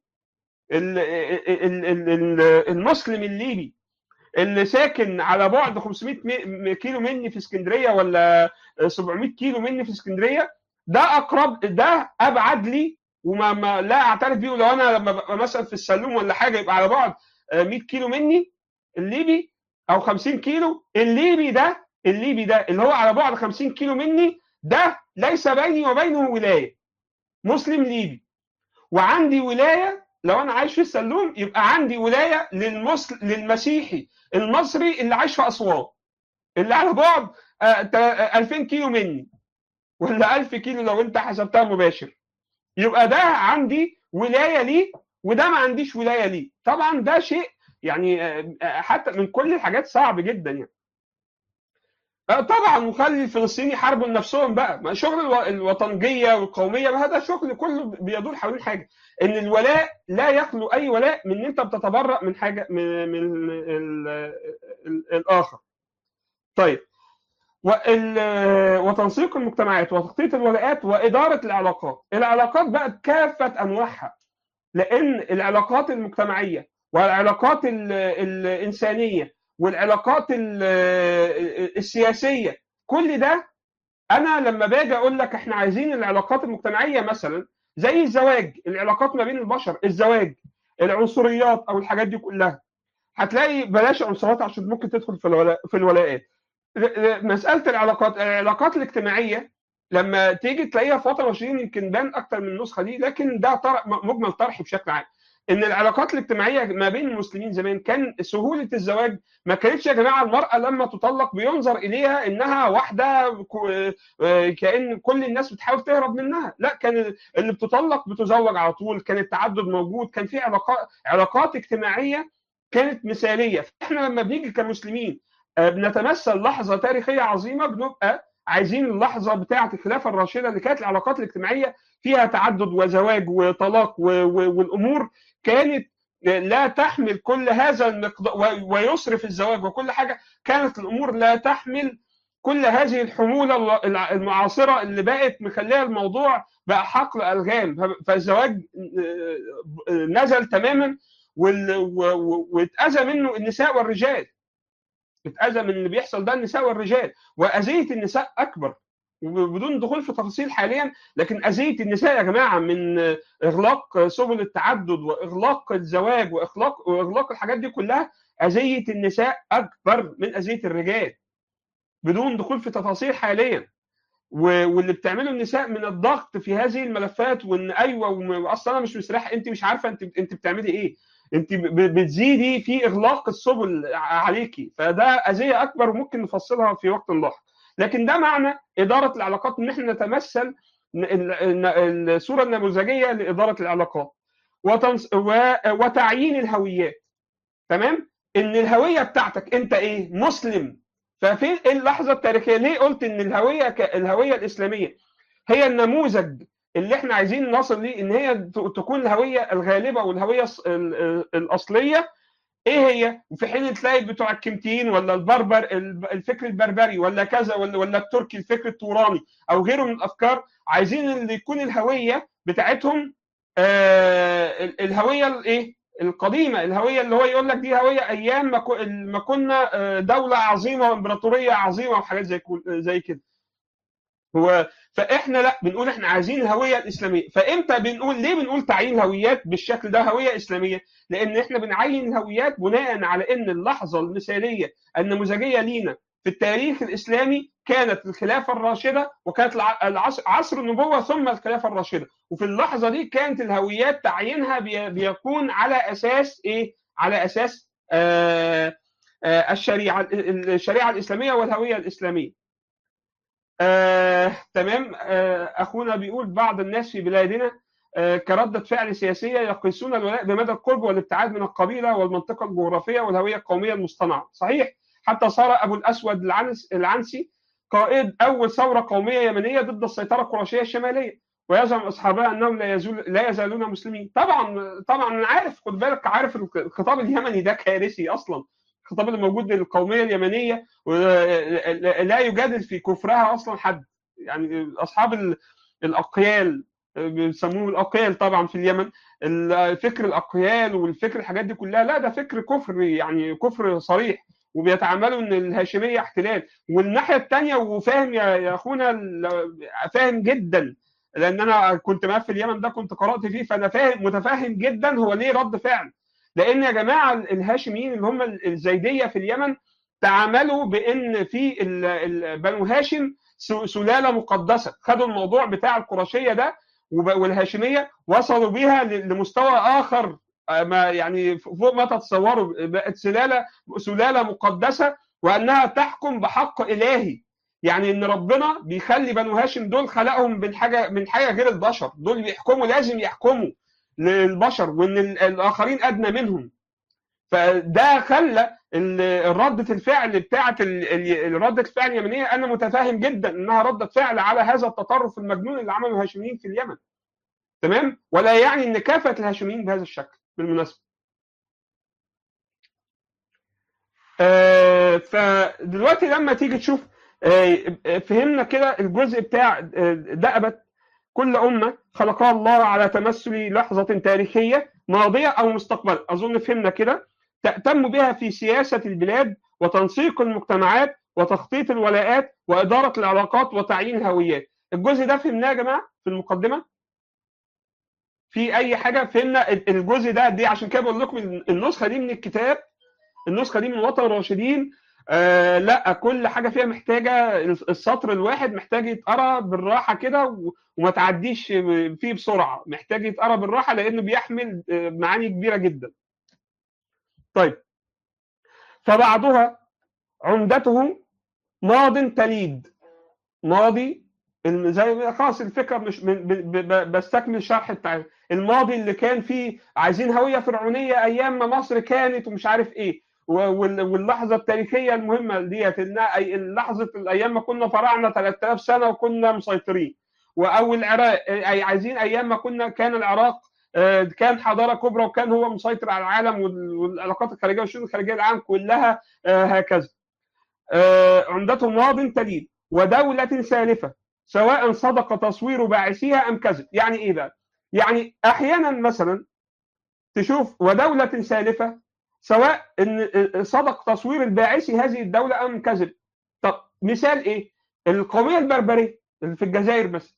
المسلم الليبي اللي ساكن على بعد 500 كيلو مني في اسكندريه ولا 700 كيلو مني في اسكندريه ده اقرب ده ابعد لي وما ما لا اعترف بيه ولو انا لما ببقى مثلا في السلوم ولا حاجه يبقى على بعد 100 كيلو مني الليبي او 50 كيلو الليبي ده الليبي ده اللي هو على بعد 50 كيلو مني ده ليس بيني وبينه ولايه مسلم ليبي وعندي ولايه لو انا عايش في السلوم يبقى عندي ولايه للمسل... للمسيحي المصري اللي عايش في اسوان اللي على بعد 2000 كيلو مني ولا 1000 كيلو لو انت حسبتها مباشر يبقى ده عندي ولايه ليه وده ما عنديش ولايه ليه طبعا ده شيء يعني حتى من كل الحاجات صعب جدا يعني طبعا وخلي الفلسطيني يحاربوا لنفسهم بقى ما شغل الوطنجيه والقوميه ما هذا شغل كله بيدور حوالين حاجه ان الولاء لا يخلو اي ولاء من ان انت بتتبرأ من حاجه من, من ال ال الاخر طيب وتنسيق المجتمعات وتخطيط الولاءات واداره العلاقات العلاقات بقى بكافه انواعها لان العلاقات المجتمعيه والعلاقات الانسانيه والعلاقات السياسيه كل ده انا لما باجي اقول لك احنا عايزين العلاقات المجتمعيه مثلا زي الزواج العلاقات ما بين البشر الزواج العنصريات او الحاجات دي كلها هتلاقي بلاش عنصريات عشان ممكن تدخل في الولاء في الولاءات مساله العلاقات العلاقات الاجتماعيه لما تيجي تلاقيها في وطن وشيرين يمكن بان اكتر من النسخه دي لكن ده طرح مجمل طرح بشكل عام ان العلاقات الاجتماعيه ما بين المسلمين زمان كان سهوله الزواج ما كانتش يا جماعه المراه لما تطلق بينظر اليها انها واحده كان كل الناس بتحاول تهرب منها لا كان اللي بتطلق بتزوج على طول كان التعدد موجود كان في علاقات علاقات اجتماعيه كانت مثاليه احنا لما بنيجي كمسلمين بنتمثل لحظه تاريخيه عظيمه بنبقى عايزين اللحظه بتاعه الخلافه الراشده اللي كانت العلاقات الاجتماعيه فيها تعدد وزواج وطلاق والامور كانت لا تحمل كل هذا المقدار ويصرف الزواج وكل حاجه كانت الامور لا تحمل كل هذه الحموله المعاصره اللي بقت مخليه الموضوع بقى حقل الغام فالزواج نزل تماما واتاذى منه النساء والرجال اتاذى من اللي بيحصل ده النساء والرجال واذيه النساء اكبر بدون دخول في تفاصيل حاليا لكن اذيه النساء يا جماعه من اغلاق سبل التعدد واغلاق الزواج واغلاق واغلاق الحاجات دي كلها اذيه النساء اكبر من اذيه الرجال بدون دخول في تفاصيل حاليا واللي بتعمله النساء من الضغط في هذه الملفات وان ايوه اصلا انا مش مستريح انت مش عارفه انت انت بتعملي ايه انت بتزيدي في اغلاق السبل عليكي فده اذيه اكبر وممكن نفصلها في وقت لاحق لكن ده معنى اداره العلاقات ان احنا نتمثل الصوره النموذجيه لاداره العلاقات وتنص... و... وتعيين الهويات تمام ان الهويه بتاعتك انت ايه مسلم ففين اللحظه التاريخيه ليه قلت ان الهويه ك... الهويه الاسلاميه هي النموذج اللي احنا عايزين نصل ليه ان هي تكون الهويه الغالبه والهويه الاصليه ايه هي؟ وفي حين تلاقي بتوع الكمتيين ولا البربر الفكر البربري ولا كذا ولا ولا التركي الفكر التوراني او غيره من الافكار عايزين اللي يكون الهويه بتاعتهم آه الهويه الايه؟ القديمه الهويه اللي هو يقول لك دي هويه ايام ما كنا دوله عظيمه وامبراطوريه عظيمه وحاجات زي زي كده. هو فاحنا لا بنقول احنا عايزين الهويه الاسلاميه فامتى بنقول ليه بنقول تعيين هويات بالشكل ده هويه اسلاميه لان احنا بنعين الهويات بناء على ان اللحظه المثاليه النموذجيه لينا في التاريخ الاسلامي كانت الخلافه الراشده وكانت العصر عصر النبوه ثم الخلافه الراشده وفي اللحظه دي كانت الهويات تعيينها بيكون على اساس ايه على اساس آآ آآ الشريعه الشريعه الاسلاميه والهويه الاسلاميه آه، تمام آه، اخونا بيقول بعض الناس في بلادنا آه، كردة فعل سياسية يقيسون الولاء بمدى القرب والابتعاد من القبيلة والمنطقة الجغرافية والهوية القومية المصطنعة صحيح حتى صار أبو الأسود العنس العنسي قائد أول ثورة قومية يمنية ضد السيطرة القرشية الشمالية ويزعم أصحابها أنهم لا, يزول لا يزالون مسلمين طبعا طبعا أنا عارف خد بالك عارف الخطاب اليمني ده كارثي أصلا الخطاب اللي موجود للقوميه اليمنيه لا يجادل في كفرها اصلا حد يعني اصحاب الاقيال بيسموه الاقيال طبعا في اليمن الفكر الاقيال والفكر الحاجات دي كلها لا ده فكر كفر يعني كفر صريح وبيتعاملوا ان الهاشميه احتلال والناحيه الثانيه وفاهم يا اخونا فاهم جدا لان انا كنت معاه في اليمن ده كنت قرات فيه فانا فاهم متفاهم جدا هو ليه رد فعل لان يا جماعه الهاشميين اللي هم الزيديه في اليمن تعاملوا بان في بنو هاشم سلاله مقدسه خدوا الموضوع بتاع القرشيه ده والهاشميه وصلوا بيها لمستوى اخر ما يعني فوق ما تتصوروا بقت سلاله سلاله مقدسه وانها تحكم بحق الهي يعني ان ربنا بيخلي بنو هاشم دول خلقهم من حاجه من حاجه غير البشر دول بيحكموا لازم يحكموا للبشر وان الاخرين ادنى منهم فده خلى ردة الفعل بتاعه ردة الفعل اليمنيه انا متفاهم جدا انها ردة فعل على هذا التطرف المجنون اللي عمله الهاشميين في اليمن تمام ولا يعني ان كافه الهاشميين بهذا الشكل بالمناسبه آه فدلوقتي لما تيجي تشوف آه فهمنا كده الجزء بتاع دأبت كل أمة خلقها الله على تمثل لحظة تاريخية ماضية أو مستقبل أظن فهمنا كده تهتم بها في سياسة البلاد وتنسيق المجتمعات وتخطيط الولاءات وإدارة العلاقات وتعيين الهويات الجزء ده فهمناه يا جماعة في المقدمة في أي حاجة فهمنا الجزء ده دي عشان كده بقول لكم النسخة دي من الكتاب النسخة دي من وطن الراشدين آه لا كل حاجة فيها محتاجة السطر الواحد محتاج يتقرا بالراحة كده وما تعديش فيه بسرعة محتاج يتقرا بالراحة لأنه بيحمل معاني كبيرة جدا طيب فبعضها عمدته ماض تليد ماضي زي خلاص الفكره مش بستكمل الشرح بتاع الماضي اللي كان فيه عايزين هويه فرعونيه ايام ما مصر كانت ومش عارف ايه واللحظه التاريخيه المهمه ديت لحظه الايام ما كنا فراعنه 3000 سنه وكنا مسيطرين او العراق عايزين ايام ما كنا كان العراق كان حضاره كبرى وكان هو مسيطر على العالم والعلاقات الخارجيه والشؤون الخارجيه العالم كلها هكذا عمدته ماض تليد ودوله سالفه سواء صدق تصوير باعثيها ام كذب يعني ايه بقى يعني احيانا مثلا تشوف ودوله سالفه سواء ان صدق تصوير الباعثي هذه الدوله ام كذب طب مثال ايه القوميه البربريه اللي في الجزائر بس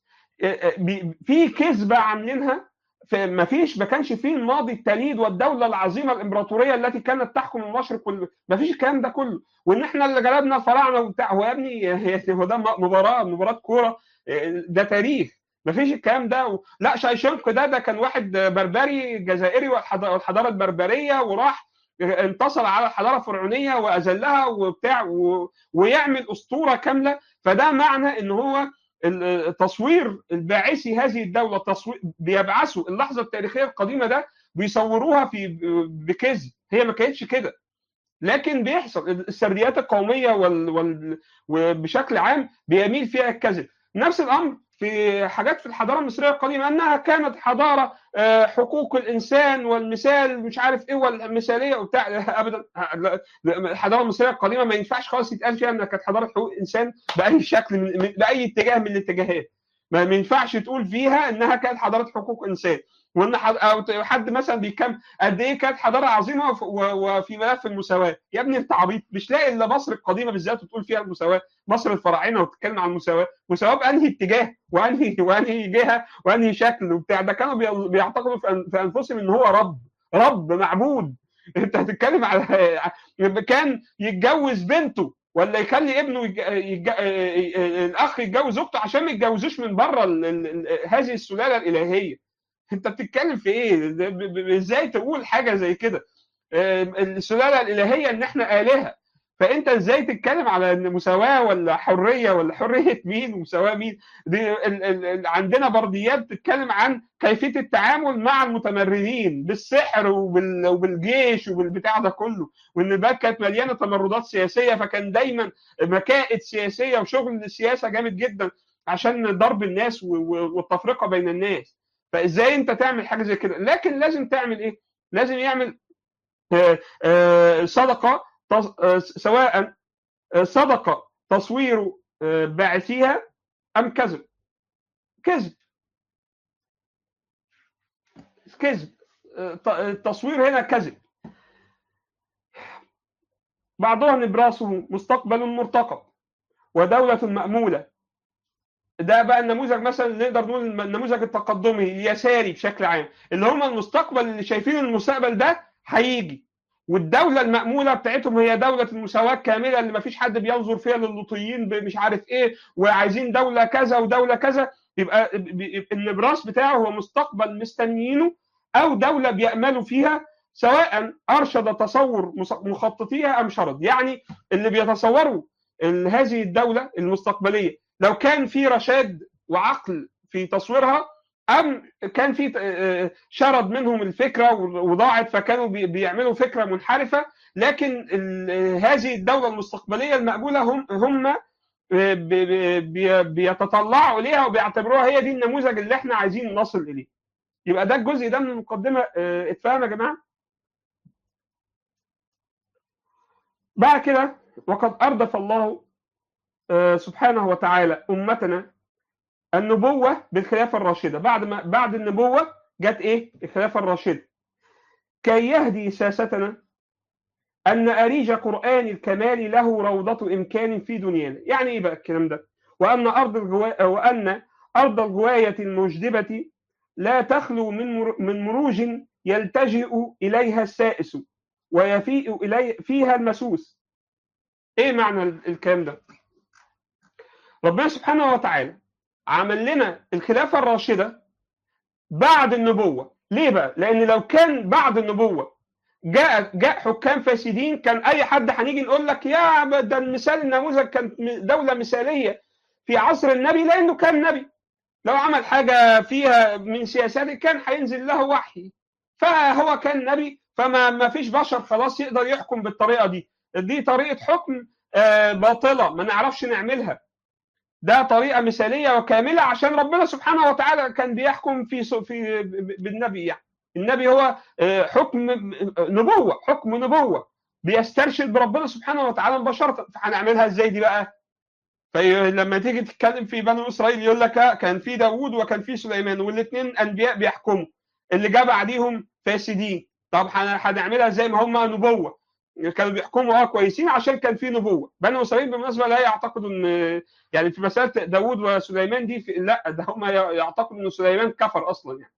في كذبه عاملينها ما فيش ما كانش فيه الماضي التليد والدوله العظيمه الامبراطوريه التي كانت تحكم المشرق كله ما فيش الكلام ده كله وان احنا اللي جلبنا الفراعنه وبتاع هو يا ابني هو ده مباراه مباراه كوره ده تاريخ ما فيش الكلام ده و... لا شايشنق ده ده كان واحد بربري جزائري والحضاره البربريه وراح انتصر على الحضاره الفرعونيه واذلها وبتاع و... ويعمل اسطوره كامله فده معنى ان هو التصوير الباعثي هذه الدوله تصوير بيبعثوا اللحظه التاريخيه القديمه ده بيصوروها في بكذب هي ما كانتش كده لكن بيحصل السرديات القوميه وال... وال... وبشكل عام بيميل فيها الكذب نفس الامر في حاجات في الحضاره المصريه القديمه انها كانت حضاره حقوق الانسان والمثال مش عارف ايه والمثاليه وبتاع ابدا الحضاره المصريه القديمه ما ينفعش خالص يتقال فيها انها كانت حضاره حقوق الانسان باي شكل من باي اتجاه من الاتجاهات ما ينفعش تقول فيها انها كانت حضاره حقوق انسان وان حد مثلا بيكم قد ايه كانت حضاره عظيمه وفي ملف المساواه يا ابني انت عبيط مش لاقي الا مصر القديمه بالذات وتقول فيها المساواه مصر الفراعنه وتتكلم عن المساواه مساواه بانهي اتجاه وانهي وانهي جهه وانهي شكل وبتاع ده كانوا بيعتقدوا في انفسهم ان هو رب رب معبود انت هتتكلم على كان يتجوز بنته ولا يخلي ابنه يج... يج... الاخ يتجوز اخته عشان ما يتجوزوش من بره ال... ال... هذه السلاله الالهيه انت بتتكلم في ايه ازاي تقول حاجه زي كده السلاله الالهيه ان احنا الهه فانت ازاي تتكلم على ان مساواه ولا حريه ولا حريه مين ومساواه مين دي ال ال عندنا برديات بتتكلم عن كيفيه التعامل مع المتمردين بالسحر وبال وبالجيش وبالبتاع ده كله وان البلد كانت مليانه تمردات سياسيه فكان دايما مكائد سياسيه وشغل السياسه جامد جدا عشان ضرب الناس والتفرقه بين الناس فازاي انت تعمل حاجه زي كده لكن لازم تعمل ايه لازم يعمل صدقه سواء صدق تصوير باعثيها ام كذب كذب كذب التصوير هنا كذب بعضها نبراسه مستقبل مرتقب ودولة مأمولة ده بقى النموذج مثلا نقدر نقول النموذج التقدمي اليساري بشكل عام اللي هم المستقبل اللي شايفين المستقبل ده هيجي والدولة المأمولة بتاعتهم هي دولة المساواة الكاملة اللي مفيش حد بينظر فيها للوطيين مش عارف ايه وعايزين دولة كذا ودولة كذا يبقى النبراس بتاعه هو مستقبل مستنيينه أو دولة بيأملوا فيها سواء أرشد تصور مخططيها أم شرد يعني اللي بيتصوروا هذه الدولة المستقبلية لو كان في رشاد وعقل في تصويرها ام كان في شرد منهم الفكره وضاعت فكانوا بيعملوا فكره منحرفه لكن هذه الدوله المستقبليه المقبوله هم هم بيتطلعوا اليها وبيعتبروها هي دي النموذج اللي احنا عايزين نصل اليه يبقى ده الجزء ده من المقدمه اتفهم يا جماعه بعد كده وقد اردف الله سبحانه وتعالى امتنا النبوه بالخلافه الراشده بعد ما بعد النبوه جت ايه الخلافه الراشده كي يهدي ساستنا أن أريج قرآن الكمال له روضة إمكان في دنيانا يعني إيه بقى الكلام ده وأن أرض الجوا... وأن أرض الغواية المجدبة لا تخلو من مر... من مروج يلتجئ إليها السائس ويفيء إلي... فيها المسوس إيه معنى الكلام ده ربنا سبحانه وتعالى عمل لنا الخلافة الراشدة بعد النبوة ليه بقى لأن لو كان بعد النبوة جاء جاء حكام فاسدين كان اي حد هنيجي نقول لك يا ده المثال النموذج كان دوله مثاليه في عصر النبي لانه كان نبي لو عمل حاجه فيها من سياساته كان هينزل له وحي فهو كان نبي فما ما فيش بشر خلاص يقدر يحكم بالطريقه دي دي طريقه حكم باطله ما نعرفش نعملها ده طريقه مثاليه وكامله عشان ربنا سبحانه وتعالى كان بيحكم في في بالنبي يعني النبي هو حكم نبوة حكم نبوة بيسترشد بربنا سبحانه وتعالى مباشرة فهنعملها ازاي دي بقى فلما تيجي تتكلم في بني اسرائيل يقول لك كان في داوود وكان في سليمان والاثنين انبياء بيحكموا اللي جاء بعديهم فاسدين طب هنعملها ازاي ما هم نبوه كانوا بيحكموا اه كويسين عشان كان في نبوه بني اسرائيل بالمناسبه لا يعتقدوا ان يعني في مساله داوود وسليمان دي في لا ده هم يعتقدوا ان سليمان كفر اصلا يعني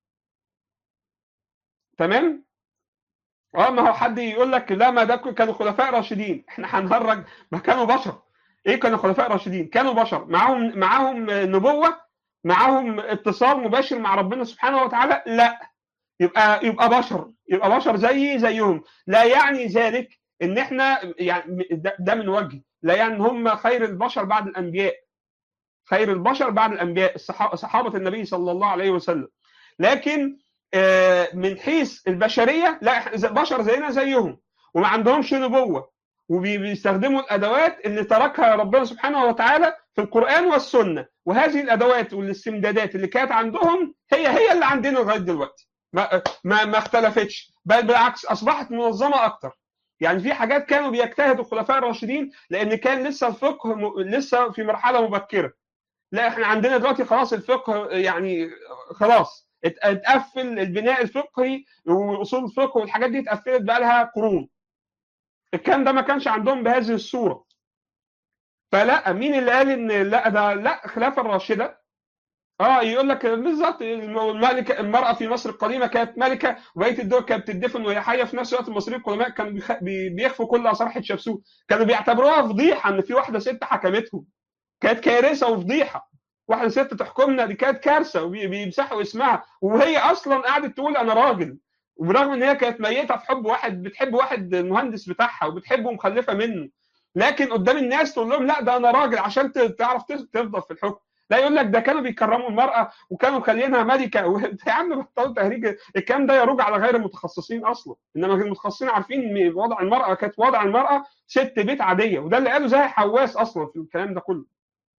تمام اه ما هو حد يقول لك لا ما ده كانوا خلفاء راشدين احنا هنهرج ما كانوا بشر ايه كانوا خلفاء راشدين كانوا بشر معاهم معاهم نبوه معاهم اتصال مباشر مع ربنا سبحانه وتعالى لا يبقى يبقى بشر يبقى بشر زي زيهم لا يعني ذلك ان احنا يعني ده من وجه لا يعني ان هم خير البشر بعد الانبياء خير البشر بعد الانبياء صحابه النبي صلى الله عليه وسلم لكن من حيث البشريه لا بشر زينا زيهم وما عندهمش نبوه وبيستخدموا الادوات اللي تركها ربنا سبحانه وتعالى في القران والسنه وهذه الادوات والاستمدادات اللي كانت عندهم هي هي اللي عندنا لغايه دلوقتي ما ما, ما اختلفتش بل بالعكس اصبحت منظمه اكتر يعني في حاجات كانوا بيجتهدوا الخلفاء الراشدين لان كان لسه الفقه م... لسه في مرحله مبكره لا احنا عندنا دلوقتي خلاص الفقه يعني خلاص اتقفل البناء الفقهي واصول الفقه والحاجات دي اتقفلت بقى لها قرون الكلام ده ما كانش عندهم بهذه الصوره فلا مين اللي قال ان لا ده لا خلافه الراشده اه يقول لك بالظبط الملكه المراه في مصر القديمه كانت ملكه وبقيه الدول كانت بتدفن وهي حيه في نفس الوقت المصريين القدماء كانوا بيخفوا كل اثار حتشبسوت كانوا بيعتبروها فضيحه ان في واحده ست حكمتهم كانت كارثه وفضيحه واحده ست تحكمنا دي كانت كارثه وبيمسحوا اسمها وهي اصلا قعدت تقول انا راجل وبرغم ان هي كانت ميته في حب واحد بتحب واحد المهندس بتاعها وبتحبه ومخلفه منه لكن قدام الناس تقول لهم لا ده انا راجل عشان تعرف تفضل في الحكم لا يقول لك ده كانوا بيكرموا المراه وكانوا مخلينها ملكه يا عم بطلوا تهريج الكلام ده يروج على غير المتخصصين اصلا انما المتخصصين عارفين ان وضع المراه كانت وضع المراه ست بيت عاديه وده اللي قاله زي حواس اصلا في الكلام ده كله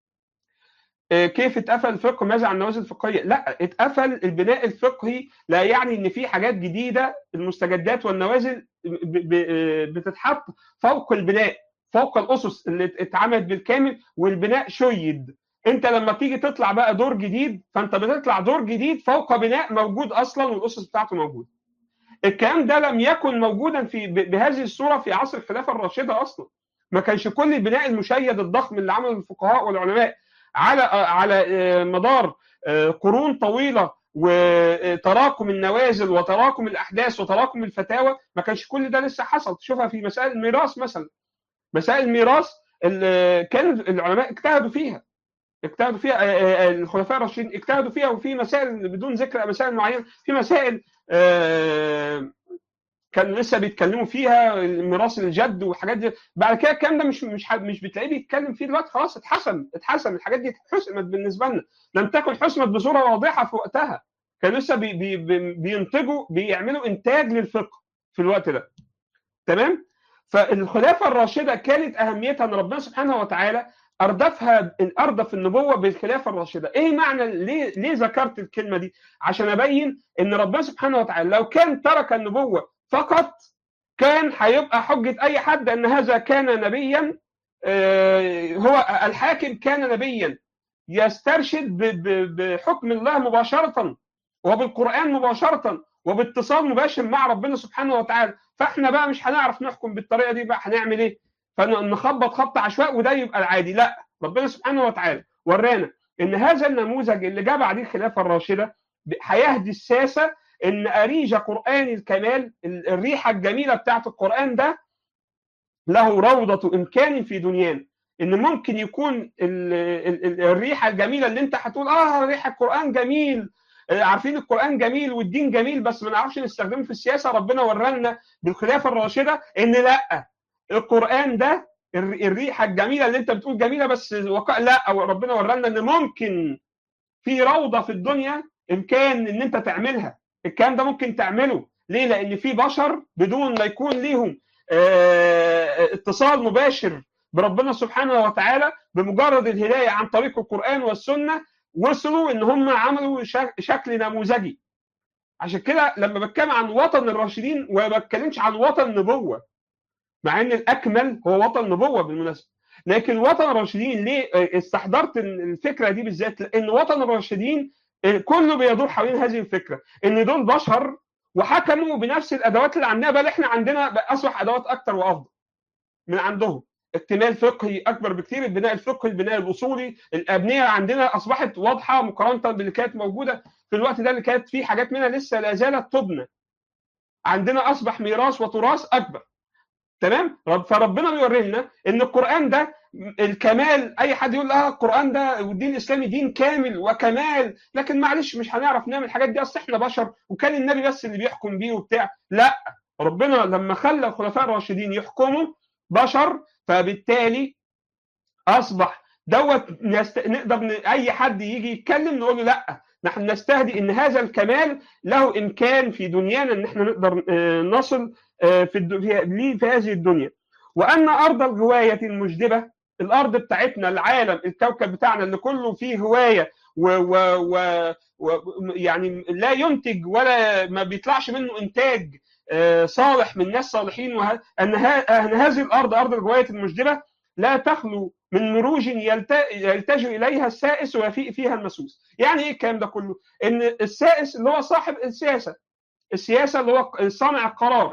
كيف اتقفل الفقه ماذا عن النوازل الفقهيه؟ لا اتقفل البناء الفقهي لا يعني ان في حاجات جديده المستجدات والنوازل بتتحط فوق البناء فوق الاسس اللي اتعملت بالكامل والبناء شيد انت لما تيجي تطلع بقى دور جديد فانت بتطلع دور جديد فوق بناء موجود اصلا والاسس بتاعته موجوده. الكلام ده لم يكن موجودا في بهذه الصوره في عصر الخلافه الراشده اصلا. ما كانش كل البناء المشيد الضخم اللي عمله الفقهاء والعلماء على على مدار قرون طويله وتراكم النوازل وتراكم الاحداث وتراكم الفتاوى ما كانش كل ده لسه حصل تشوفها في مسائل الميراث مثلا مسائل الميراث كان العلماء اجتهدوا فيها اجتهدوا فيها الخلفاء الراشدين اجتهدوا فيها وفي مسائل بدون ذكر مسائل معينه في مسائل كانوا لسه بيتكلموا فيها ميراث الجد والحاجات دي بعد كده الكلام ده مش مش مش بتلاقيه بيتكلم فيه دلوقتي خلاص اتحسم اتحسم الحاجات دي حسمت بالنسبه لنا لم تكن حسمت بصوره واضحه في وقتها كانوا لسه بي بي بي بينتجوا بيعملوا انتاج للفقه في الوقت ده تمام فالخلافه الراشده كانت اهميتها ان ربنا سبحانه وتعالى اردفها اردف النبوه بالخلافه الراشده ايه معنى ليه ليه ذكرت الكلمه دي عشان ابين ان ربنا سبحانه وتعالى لو كان ترك النبوه فقط كان هيبقى حجه اي حد ان هذا كان نبيا هو الحاكم كان نبيا يسترشد بحكم الله مباشره وبالقران مباشره وباتصال مباشر مع ربنا سبحانه وتعالى فاحنا بقى مش هنعرف نحكم بالطريقه دي بقى هنعمل ايه فنخبط خبط عشواء وده يبقى العادي لا ربنا سبحانه وتعالى ورانا ان هذا النموذج اللي جاء بعديه الخلافه الراشده هيهدي الساسه ان اريج قران الكمال الريحه الجميله بتاعت القران ده له روضه امكان في دنيانا ان ممكن يكون ال ال الريحه الجميله اللي انت هتقول اه ريحه القران جميل عارفين القران جميل والدين جميل بس ما نعرفش نستخدمه في السياسه ربنا ورانا بالخلافه الراشده ان لا القران ده الريحه الجميله اللي انت بتقول جميله بس وقع لا أو ربنا ورانا ان ممكن في روضه في الدنيا امكان ان انت تعملها الكلام ده ممكن تعمله ليه لان في بشر بدون ما يكون ليهم اه اتصال مباشر بربنا سبحانه وتعالى بمجرد الهدايه عن طريق القران والسنه وصلوا ان هم عملوا شكل نموذجي عشان كده لما بتكلم عن وطن الراشدين وما بتكلمش عن وطن نبوه مع ان الاكمل هو وطن نبوه بالمناسبه لكن وطن الراشدين ليه استحضرت الفكره دي بالذات لان وطن الراشدين كله بيدور حوالين هذه الفكره ان دول بشر وحكموا بنفس الادوات اللي عندنا بل احنا عندنا اصبح ادوات اكثر وافضل من عندهم اكتمال فقهي اكبر بكثير البناء الفقهي البناء الاصولي الابنيه عندنا اصبحت واضحه مقارنه باللي كانت موجوده في الوقت ده اللي كانت في حاجات منها لسه لا زالت تبنى عندنا اصبح ميراث وتراث اكبر تمام فربنا بيوري لنا ان القران ده الكمال اي حد يقول اه القران ده والدين الاسلامي دين كامل وكمال لكن معلش مش هنعرف نعمل الحاجات دي اصل احنا بشر وكان النبي بس اللي بيحكم بيه وبتاع لا ربنا لما خلى الخلفاء الراشدين يحكموا بشر فبالتالي اصبح دوت نست... نقدر ن... اي حد يجي يتكلم نقول له لا نحن نستهدي ان هذا الكمال له امكان في دنيانا ان احنا نقدر نصل في الد... في... في هذه الدنيا وان ارض الهوايه المجدبه الارض بتاعتنا العالم الكوكب بتاعنا اللي كله فيه هوايه و, و... و... و... يعني لا ينتج ولا ما بيطلعش منه انتاج صالح من ناس صالحين وه... ان, ه... أن هذه الارض ارض الهوايه المجدبه لا تخلو من مروج يلت... يلتجئ اليها السائس ويفيء فيها المسوس يعني ايه الكلام ده كله ان السائس اللي هو صاحب السياسه السياسه اللي هو صانع القرار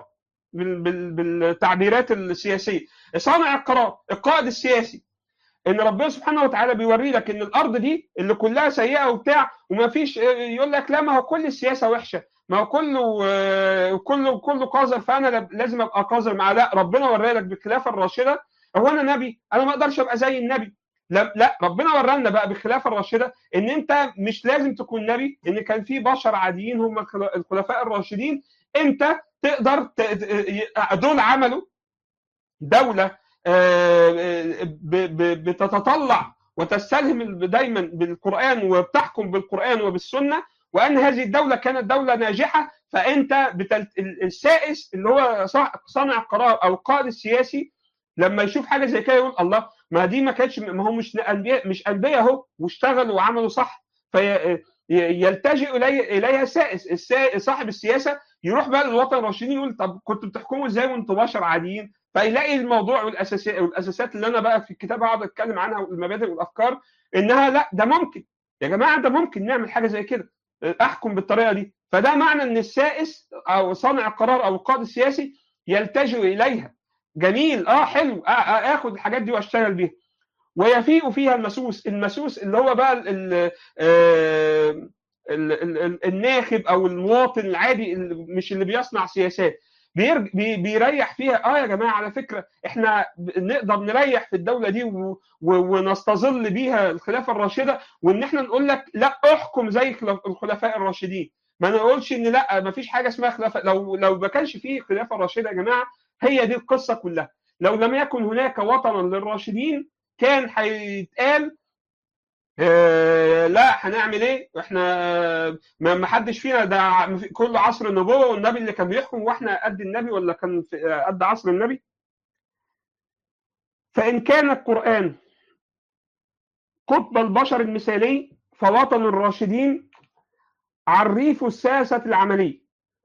بالتعبيرات السياسيه صانع القرار القائد السياسي ان ربنا سبحانه وتعالى بيوري لك ان الارض دي اللي كلها سيئه وبتاع وما فيش يقول لك لا ما هو كل السياسه وحشه ما هو كله كله كله قذر فانا لازم ابقى قذر مع لا ربنا ورى لك بالخلافه الراشده هو انا نبي انا ما اقدرش ابقى زي النبي لا لا ربنا ورانا بقى بالخلافه الراشده ان انت مش لازم تكون نبي ان كان في بشر عاديين هم الخلفاء الراشدين انت تقدر دول عملوا دوله بتتطلع وتستلهم دايما بالقران وبتحكم بالقران وبالسنه وان هذه الدوله كانت دوله ناجحه فانت بتلت... السائس اللي هو صانع القرار او القائد السياسي لما يشوف حاجه زي كده يقول الله ما دي ما كانتش ما هو مش انبياء مش انبياء اهو واشتغلوا وعملوا صح فيلتجئ الي اليها السائس السائس صاحب السياسه يروح بقى للوطن الراشدين يقول طب كنتوا بتحكموا ازاي وانتوا بشر عاديين فيلاقي الموضوع والاساسيات والاساسات اللي انا بقى في الكتاب هقعد اتكلم عنها والمبادئ والافكار انها لا ده ممكن يا جماعه ده ممكن نعمل حاجه زي كده احكم بالطريقه دي فده معنى ان السائس او صانع القرار او القائد السياسي يلتجئ اليها جميل اه حلو آه آه اخد الحاجات دي واشتغل بيها ويفيء فيها المسوس المسوس اللي هو بقى ال ال ال الناخب او المواطن العادي اللي مش اللي بيصنع سياسات بيريح فيها اه يا جماعه على فكره احنا نقدر نريح في الدوله دي ونستظل بيها الخلافه الراشده وان احنا نقول لك لا احكم زي الخلفاء الراشدين ما نقولش ان لا ما فيش حاجه اسمها خلافه لو لو ما كانش فيه خلافه راشده يا جماعه هي دي القصه كلها لو لم يكن هناك وطنا للراشدين كان هيتقال آه لا هنعمل ايه؟ احنا ما ما حدش فينا ده كل عصر النبوه والنبي اللي كان بيحكم واحنا قد النبي ولا كان في قد عصر النبي؟ فان كان القران قطب البشر المثالي فوطن الراشدين عريف السياسه العمليه.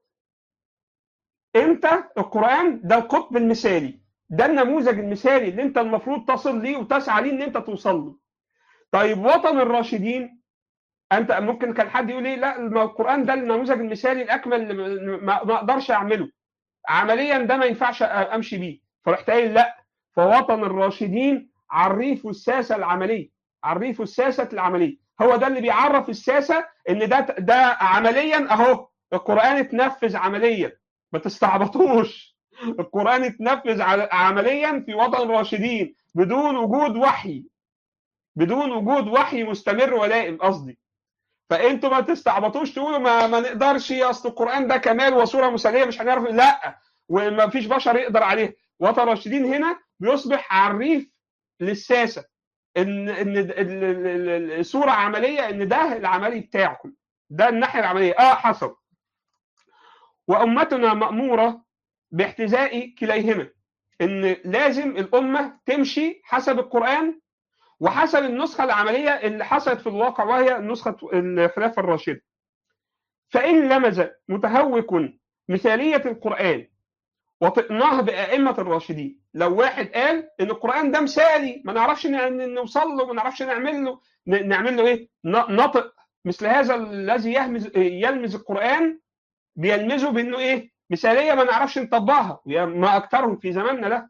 انت القران ده القطب المثالي ده النموذج المثالي اللي انت المفروض تصل ليه وتسعى ليه ان انت توصل له. طيب وطن الراشدين انت ممكن كان حد يقول ايه لا القران ده النموذج المثالي الاكمل اللي ما ما اقدرش اعمله عمليا ده ما ينفعش امشي بيه فرحت قايل لا فوطن الراشدين عريف الساسه العمليه عريف الساسه العمليه هو ده اللي بيعرف الساسه ان ده ده عمليا اهو القران اتنفذ عمليا ما تستعبطوش القران اتنفذ عمليا في وطن الراشدين بدون وجود وحي بدون وجود وحي مستمر ودائم قصدي فانتوا ما تستعبطوش تقولوا ما, ما نقدرش اصل القران ده كمال وصوره مثاليه مش هنعرف لا وما فيش بشر يقدر عليه وطن الراشدين هنا بيصبح عريف للساسه ان ان صوره عمليه ان ده العملي بتاعكم ده الناحيه العمليه اه حصل وامتنا ماموره باحتذاء كليهما ان لازم الامه تمشي حسب القران وحسب النسخة العملية اللي حصلت في الواقع وهي نسخة الخلافة الراشدة فإن لمز متهوك مثالية القرآن وطئناه بأئمة الراشدين لو واحد قال إن القرآن ده مثالي ما نعرفش نوصل له ما نعرفش نعمل له نعمل له إيه نطق مثل هذا الذي يهمز يلمز القرآن بيلمزه بإنه إيه مثالية ما نعرفش نطبقها ما أكثرهم في زماننا ده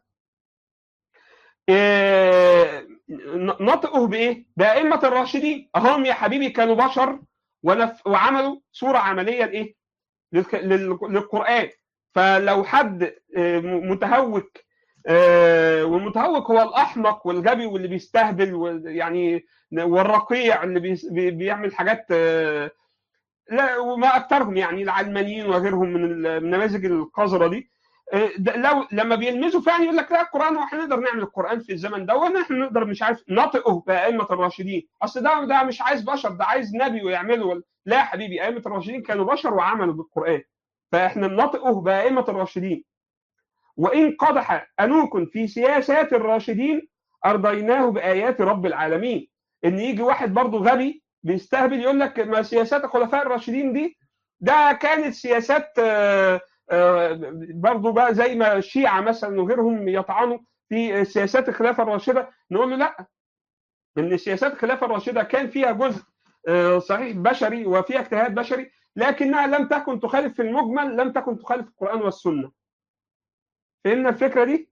إيه نطقه بايه؟ بائمه الراشدين اهم يا حبيبي كانوا بشر ونف... وعملوا صوره عمليه لايه؟ للقران فلو حد متهوك والمتهوك هو الاحمق والغبي واللي بيستهبل ويعني والرقيع اللي بي... بيعمل حاجات لا وما اكثرهم يعني العلمانيين وغيرهم من النماذج القذره دي لو لما بيلمسوا فعلا يقول لك لا القران واحنا نقدر نعمل القران في الزمن ده واحنا نقدر مش عارف نطقه بائمه الراشدين اصل ده ده مش عايز بشر ده عايز نبي ويعمله لا يا حبيبي ائمه الراشدين كانوا بشر وعملوا بالقران فاحنا نطقه بائمه الراشدين وان قدح انوك في سياسات الراشدين ارضيناه بايات رب العالمين ان يجي واحد برضه غبي بيستهبل يقول لك ما سياسات الخلفاء الراشدين دي ده كانت سياسات آه برضه بقى زي ما الشيعة مثلا وغيرهم يطعنوا في سياسات الخلافة الراشدة نقول له لا ان سياسات الخلافة الراشدة كان فيها جزء صحيح بشري وفيها اجتهاد بشري لكنها لم تكن تخالف في المجمل لم تكن تخالف القرآن والسنة فهمنا الفكرة دي؟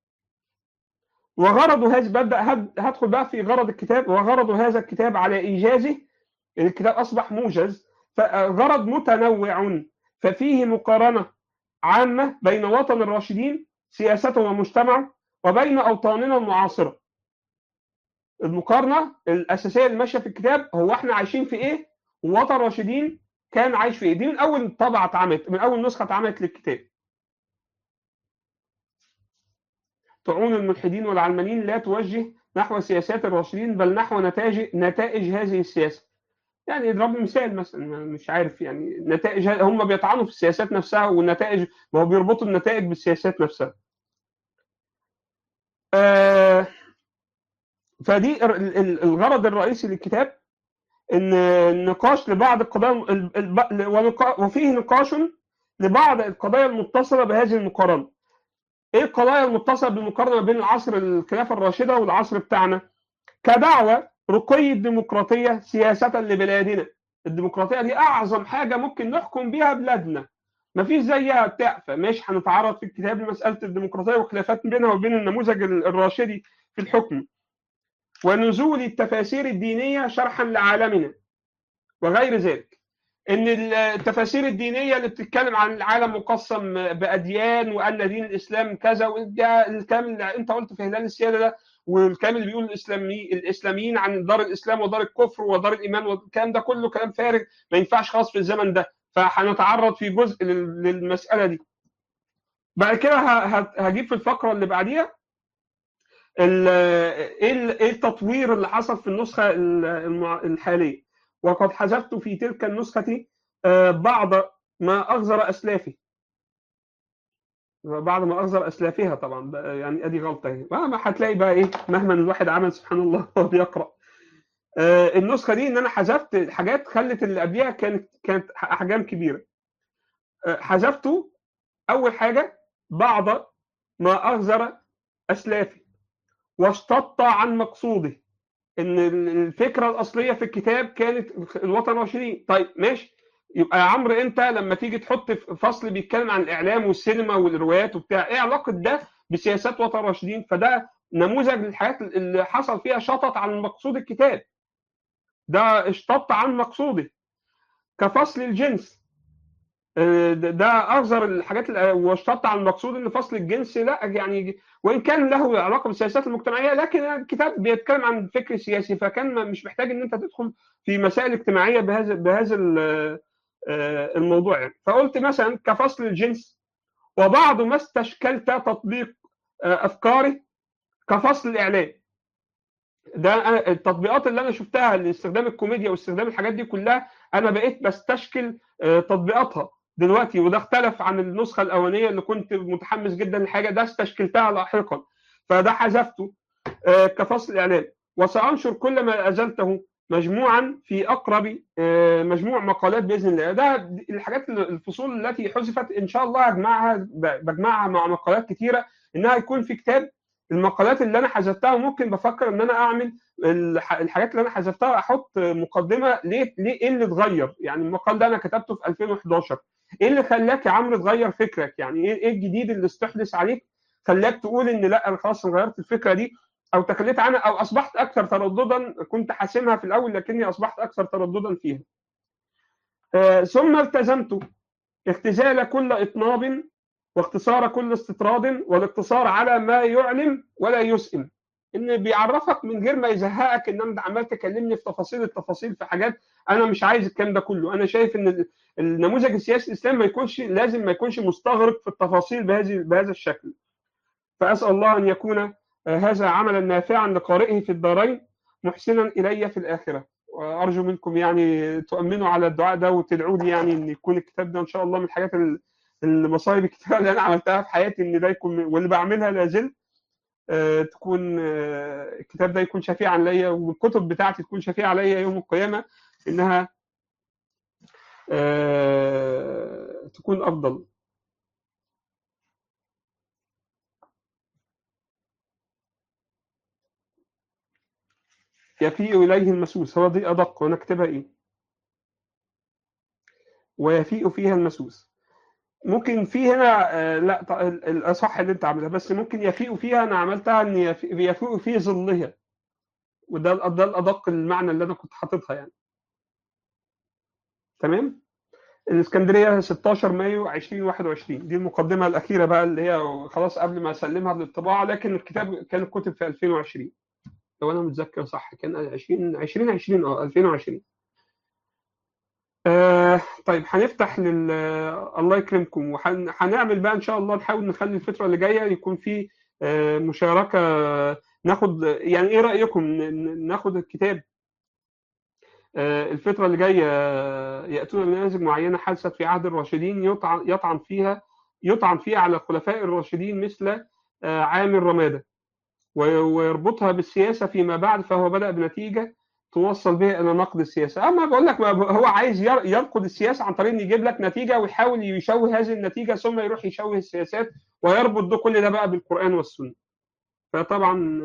وغرض هذا ببدأ هدخل بقى في غرض الكتاب وغرض هذا الكتاب على إيجازه الكتاب أصبح موجز فغرض متنوع ففيه مقارنة عامة بين وطن الراشدين سياسته ومجتمعه وبين أوطاننا المعاصرة المقارنة الأساسية اللي ماشية في الكتاب هو احنا عايشين في ايه ووطن الراشدين كان عايش في ايه دي من أول طبعة اتعملت من أول نسخة اتعملت للكتاب طعون الملحدين والعلمانيين لا توجه نحو سياسات الراشدين بل نحو نتائج نتائج هذه السياسه يعني اضرب مثال مثلا مش عارف يعني نتائج هم بيطعنوا في السياسات نفسها والنتائج ما هو بيربطوا النتائج بالسياسات نفسها. آه فدي الغرض الرئيسي للكتاب ان النقاش لبعض القضايا وفيه نقاش لبعض القضايا المتصله بهذه المقارنه. ايه القضايا المتصله بالمقارنه بين العصر الخلافه الراشده والعصر بتاعنا؟ كدعوه رقي الديمقراطية سياسة لبلادنا الديمقراطية دي أعظم حاجة ممكن نحكم بيها بلادنا مفيش زيها بتاع فمش هنتعرض في الكتاب لمسألة الديمقراطية والخلافات بينها وبين النموذج الراشدي في الحكم ونزول التفاسير الدينية شرحا لعالمنا وغير ذلك ان التفاسير الدينيه اللي بتتكلم عن العالم مقسم باديان وان دين الاسلام كذا والكلام اللي انت قلت في هلال السياده ده والكلام اللي بيقول الاسلامي الاسلاميين عن دار الاسلام ودار الكفر ودار الايمان والكلام ده كله كلام فارغ ما ينفعش خالص في الزمن ده فهنتعرض في جزء للمساله دي بعد كده هجيب في الفقره اللي بعديها ايه التطوير اللي حصل في النسخه الحاليه وقد حذفت في تلك النسخه بعض ما اغزر اسلافي بعد ما اغزر اسلافها طبعا يعني ادي غلطه اهي ما هتلاقي بقى ايه مهما الواحد عمل سبحان الله وهو بيقرا آه النسخه دي ان انا حذفت حاجات خلت اللي قبلها كانت كانت احجام كبيره آه حذفته اول حاجه بعض ما اغزر اسلافي واشتط عن مقصوده ان الفكره الاصليه في الكتاب كانت الوطن الراشدين طيب ماشي يبقى يا عمرو انت لما تيجي تحط في فصل بيتكلم عن الاعلام والسينما والروايات وبتاع ايه علاقه ده بسياسات وطن الراشدين فده نموذج للحاجات اللي حصل فيها شطط عن مقصود الكتاب ده اشتط عن مقصوده كفصل الجنس ده اغزر الحاجات واشتط عن المقصود ان فصل الجنس لا يعني وان كان له علاقه بالسياسات المجتمعيه لكن الكتاب بيتكلم عن فكر سياسي فكان مش محتاج ان انت تدخل في مسائل اجتماعيه بهذا بهذا الموضوع يعني. فقلت مثلا كفصل الجنس وبعض ما استشكلت تطبيق افكاري كفصل الاعلام ده أنا التطبيقات اللي انا شفتها لاستخدام الكوميديا واستخدام الحاجات دي كلها انا بقيت بستشكل تطبيقاتها دلوقتي وده اختلف عن النسخه الاولانيه اللي كنت متحمس جدا للحاجه ده استشكلتها لاحقا فده حذفته كفصل الاعلام وسانشر كل ما ازلته مجموعا في اقرب مجموع مقالات باذن الله ده الحاجات الفصول التي حذفت ان شاء الله اجمعها بجمعها مع مقالات كثيره انها يكون في كتاب المقالات اللي انا حذفتها وممكن بفكر ان انا اعمل الحاجات اللي انا حذفتها احط مقدمه ليه ليه ايه اللي اتغير يعني المقال ده انا كتبته في 2011 ايه اللي خلاك يا عمرو تغير فكرك يعني ايه الجديد اللي استحدث عليك خلاك تقول ان لا انا خلاص غيرت الفكره دي او تخليت عنها او اصبحت اكثر ترددا كنت حاسمها في الاول لكني اصبحت اكثر ترددا فيها آه ثم التزمت اختزال كل اطناب واختصار كل استطراد والاقتصار على ما يعلم ولا يسئم ان بيعرفك من غير ما يزهقك ان انت عمال تكلمني في تفاصيل التفاصيل في حاجات انا مش عايز الكلام ده كله انا شايف ان النموذج السياسي الاسلامي ما يكونش لازم ما يكونش مستغرق في التفاصيل بهذه بهذا الشكل فاسال الله ان يكون هذا عملا نافعا لقارئه في الدارين محسنا الي في الاخره وارجو منكم يعني تؤمنوا على الدعاء ده وتدعوا لي يعني ان يكون الكتاب ده ان شاء الله من الحاجات المصايب الكتيره اللي انا عملتها في حياتي ان ده يكون واللي بعملها لا زلت آه تكون آه الكتاب ده يكون شفيعا ليا والكتب بتاعتي تكون شفيعه ليا يوم القيامه انها آه تكون افضل يفيء اليه المسوس هو دي ادق وانا اكتبها ايه ويفيء فيها المسوس ممكن في هنا آه لا الاصح اللي انت عاملها بس ممكن يفيء فيها انا عملتها ان يفيء في ظلها وده ده الادق المعنى اللي انا كنت حاططها يعني تمام الاسكندريه 16 مايو 2021 دي المقدمه الاخيره بقى اللي هي خلاص قبل ما اسلمها للطباعه لكن الكتاب كان كتب في 2020 لو انا متذكر صح كان 20 2020 اه 2020 آه طيب هنفتح لل الله يكرمكم وهنعمل بقى ان شاء الله نحاول نخلي الفتره اللي جايه يكون في آه مشاركه ناخد يعني ايه رايكم ناخد الكتاب آه الفتره اللي جايه ياتون بنماذج معينه حدثت في عهد الراشدين يطعن يطعن فيها يطعن فيها على الخلفاء الراشدين مثل عامر رماده ويربطها بالسياسه فيما بعد فهو بدا بنتيجه توصل بها الى نقد السياسه اما بقول لك هو عايز ينقد السياسه عن طريق ان يجيب لك نتيجه ويحاول يشوه هذه النتيجه ثم يروح يشوه السياسات ويربط ده كل ده بقى بالقران والسنه فطبعا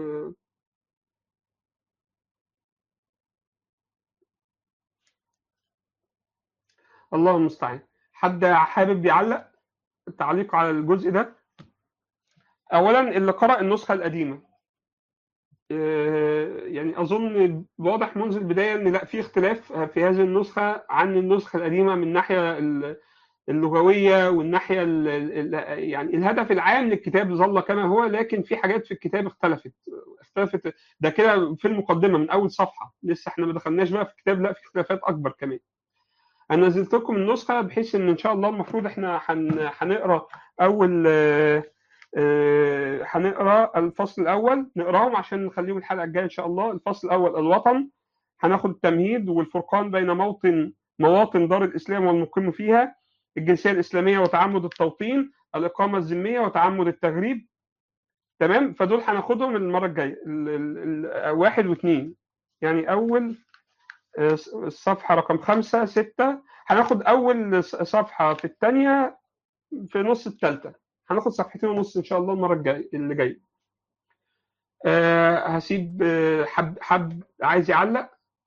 الله المستعان حد حابب يعلق تعليق على الجزء ده اولا اللي قرأ النسخه القديمه يعني اظن واضح منذ البدايه ان لا في اختلاف في هذه النسخه عن النسخه القديمه من الناحيه اللغويه والناحيه يعني الهدف العام للكتاب ظل كما هو لكن في حاجات في الكتاب اختلفت اختلفت ده كده في المقدمه من اول صفحه لسه احنا ما دخلناش بقى في الكتاب لا في اختلافات اكبر كمان انا نزلت لكم النسخه بحيث ان ان شاء الله المفروض احنا هن- هنقرا اول آه، آه، هنقرا الفصل الاول نقراهم عشان نخليهم الحلقه الجايه ان شاء الله الفصل الاول الوطن هناخد التمهيد والفرقان بين موطن مواطن دار الاسلام والمقيم فيها الجنسيه الاسلاميه وتعمد التوطين الاقامه الذميه وتعمد التغريب تمام فدول هناخدهم المره الجايه ال- ال- ال- واحد واثنين يعني اول آه، الصفحه رقم خمسة ستة هناخد اول ص- صفحه في الثانيه في نص الثالثه هناخد صفحتين ونص ان شاء الله المره الجايه اللي جايه أه هسيب آه، حب حب عايز يعلق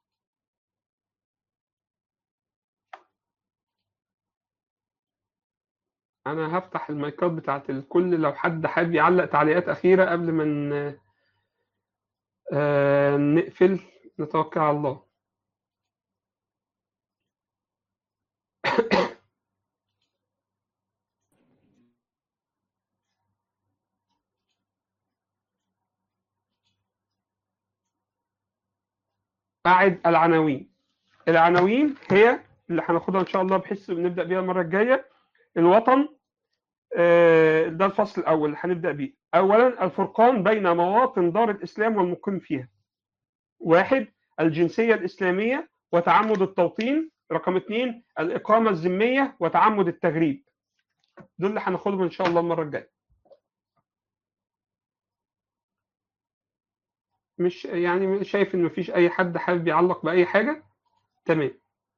انا هفتح المايكات بتاعت الكل لو حد حابب يعلق تعليقات اخيره قبل ما ن- آه، نقفل نتوكل على الله أعد العناوين العناوين هي اللي هناخدها إن شاء الله بحيث نبدأ بيها المرة الجاية الوطن آه، ده الفصل الأول اللي هنبدأ بيه أولا الفرقان بين مواطن دار الإسلام والمقيم فيها واحد الجنسية الإسلامية وتعمد التوطين رقم اثنين الإقامة الذمية وتعمد التغريب دول اللي هناخدهم إن شاء الله المرة الجاية مش يعني شايف إن مفيش أي حد حابب يعلق بأي حاجة تمام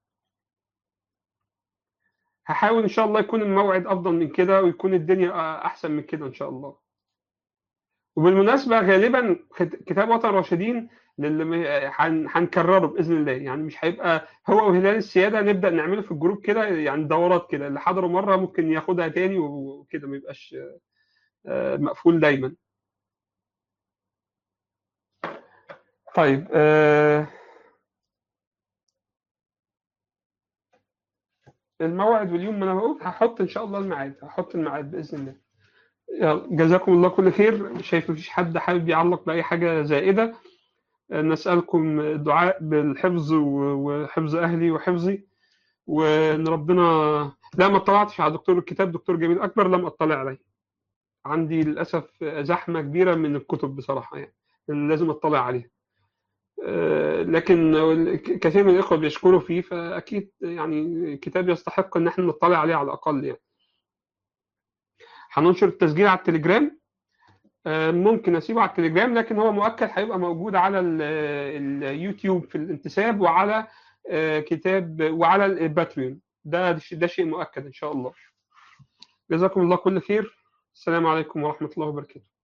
هحاول ان شاء الله يكون الموعد افضل من كده ويكون الدنيا احسن من كده ان شاء الله وبالمناسبه غالبا كت- كتاب وطن راشدين للي م- هن- هنكرره باذن الله يعني مش هيبقى هو وهلال السياده نبدا نعمله في الجروب كده يعني دورات كده اللي حضروا مره ممكن ياخدها تاني وكده ما يبقاش آه، مقفول دايما طيب آه، الموعد واليوم ما انا بقول هحط ان شاء الله الميعاد هحط الميعاد باذن الله يلا جزاكم الله كل خير شايف مفيش حد حابب يعلق بأي حاجة زائدة نسألكم الدعاء بالحفظ و- وحفظ أهلي وحفظي وإن ربنا لا ما اطلعتش على دكتور الكتاب دكتور جميل أكبر لم أطلع عليه عندي للأسف زحمة كبيرة من الكتب بصراحة يعني اللي لازم أطلع عليها آه، لكن كثير من الإخوة بيشكروا فيه فأكيد يعني كتاب يستحق إن احنا نطلع عليه على الأقل يعني هننشر التسجيل على التليجرام آه، ممكن اسيبه على التليجرام لكن هو مؤكد هيبقى موجود على ال- اليوتيوب في الانتساب وعلى آه، كتاب وعلى الباتريون ده ده شيء مؤكد ان شاء الله جزاكم الله كل خير السلام عليكم ورحمة الله وبركاته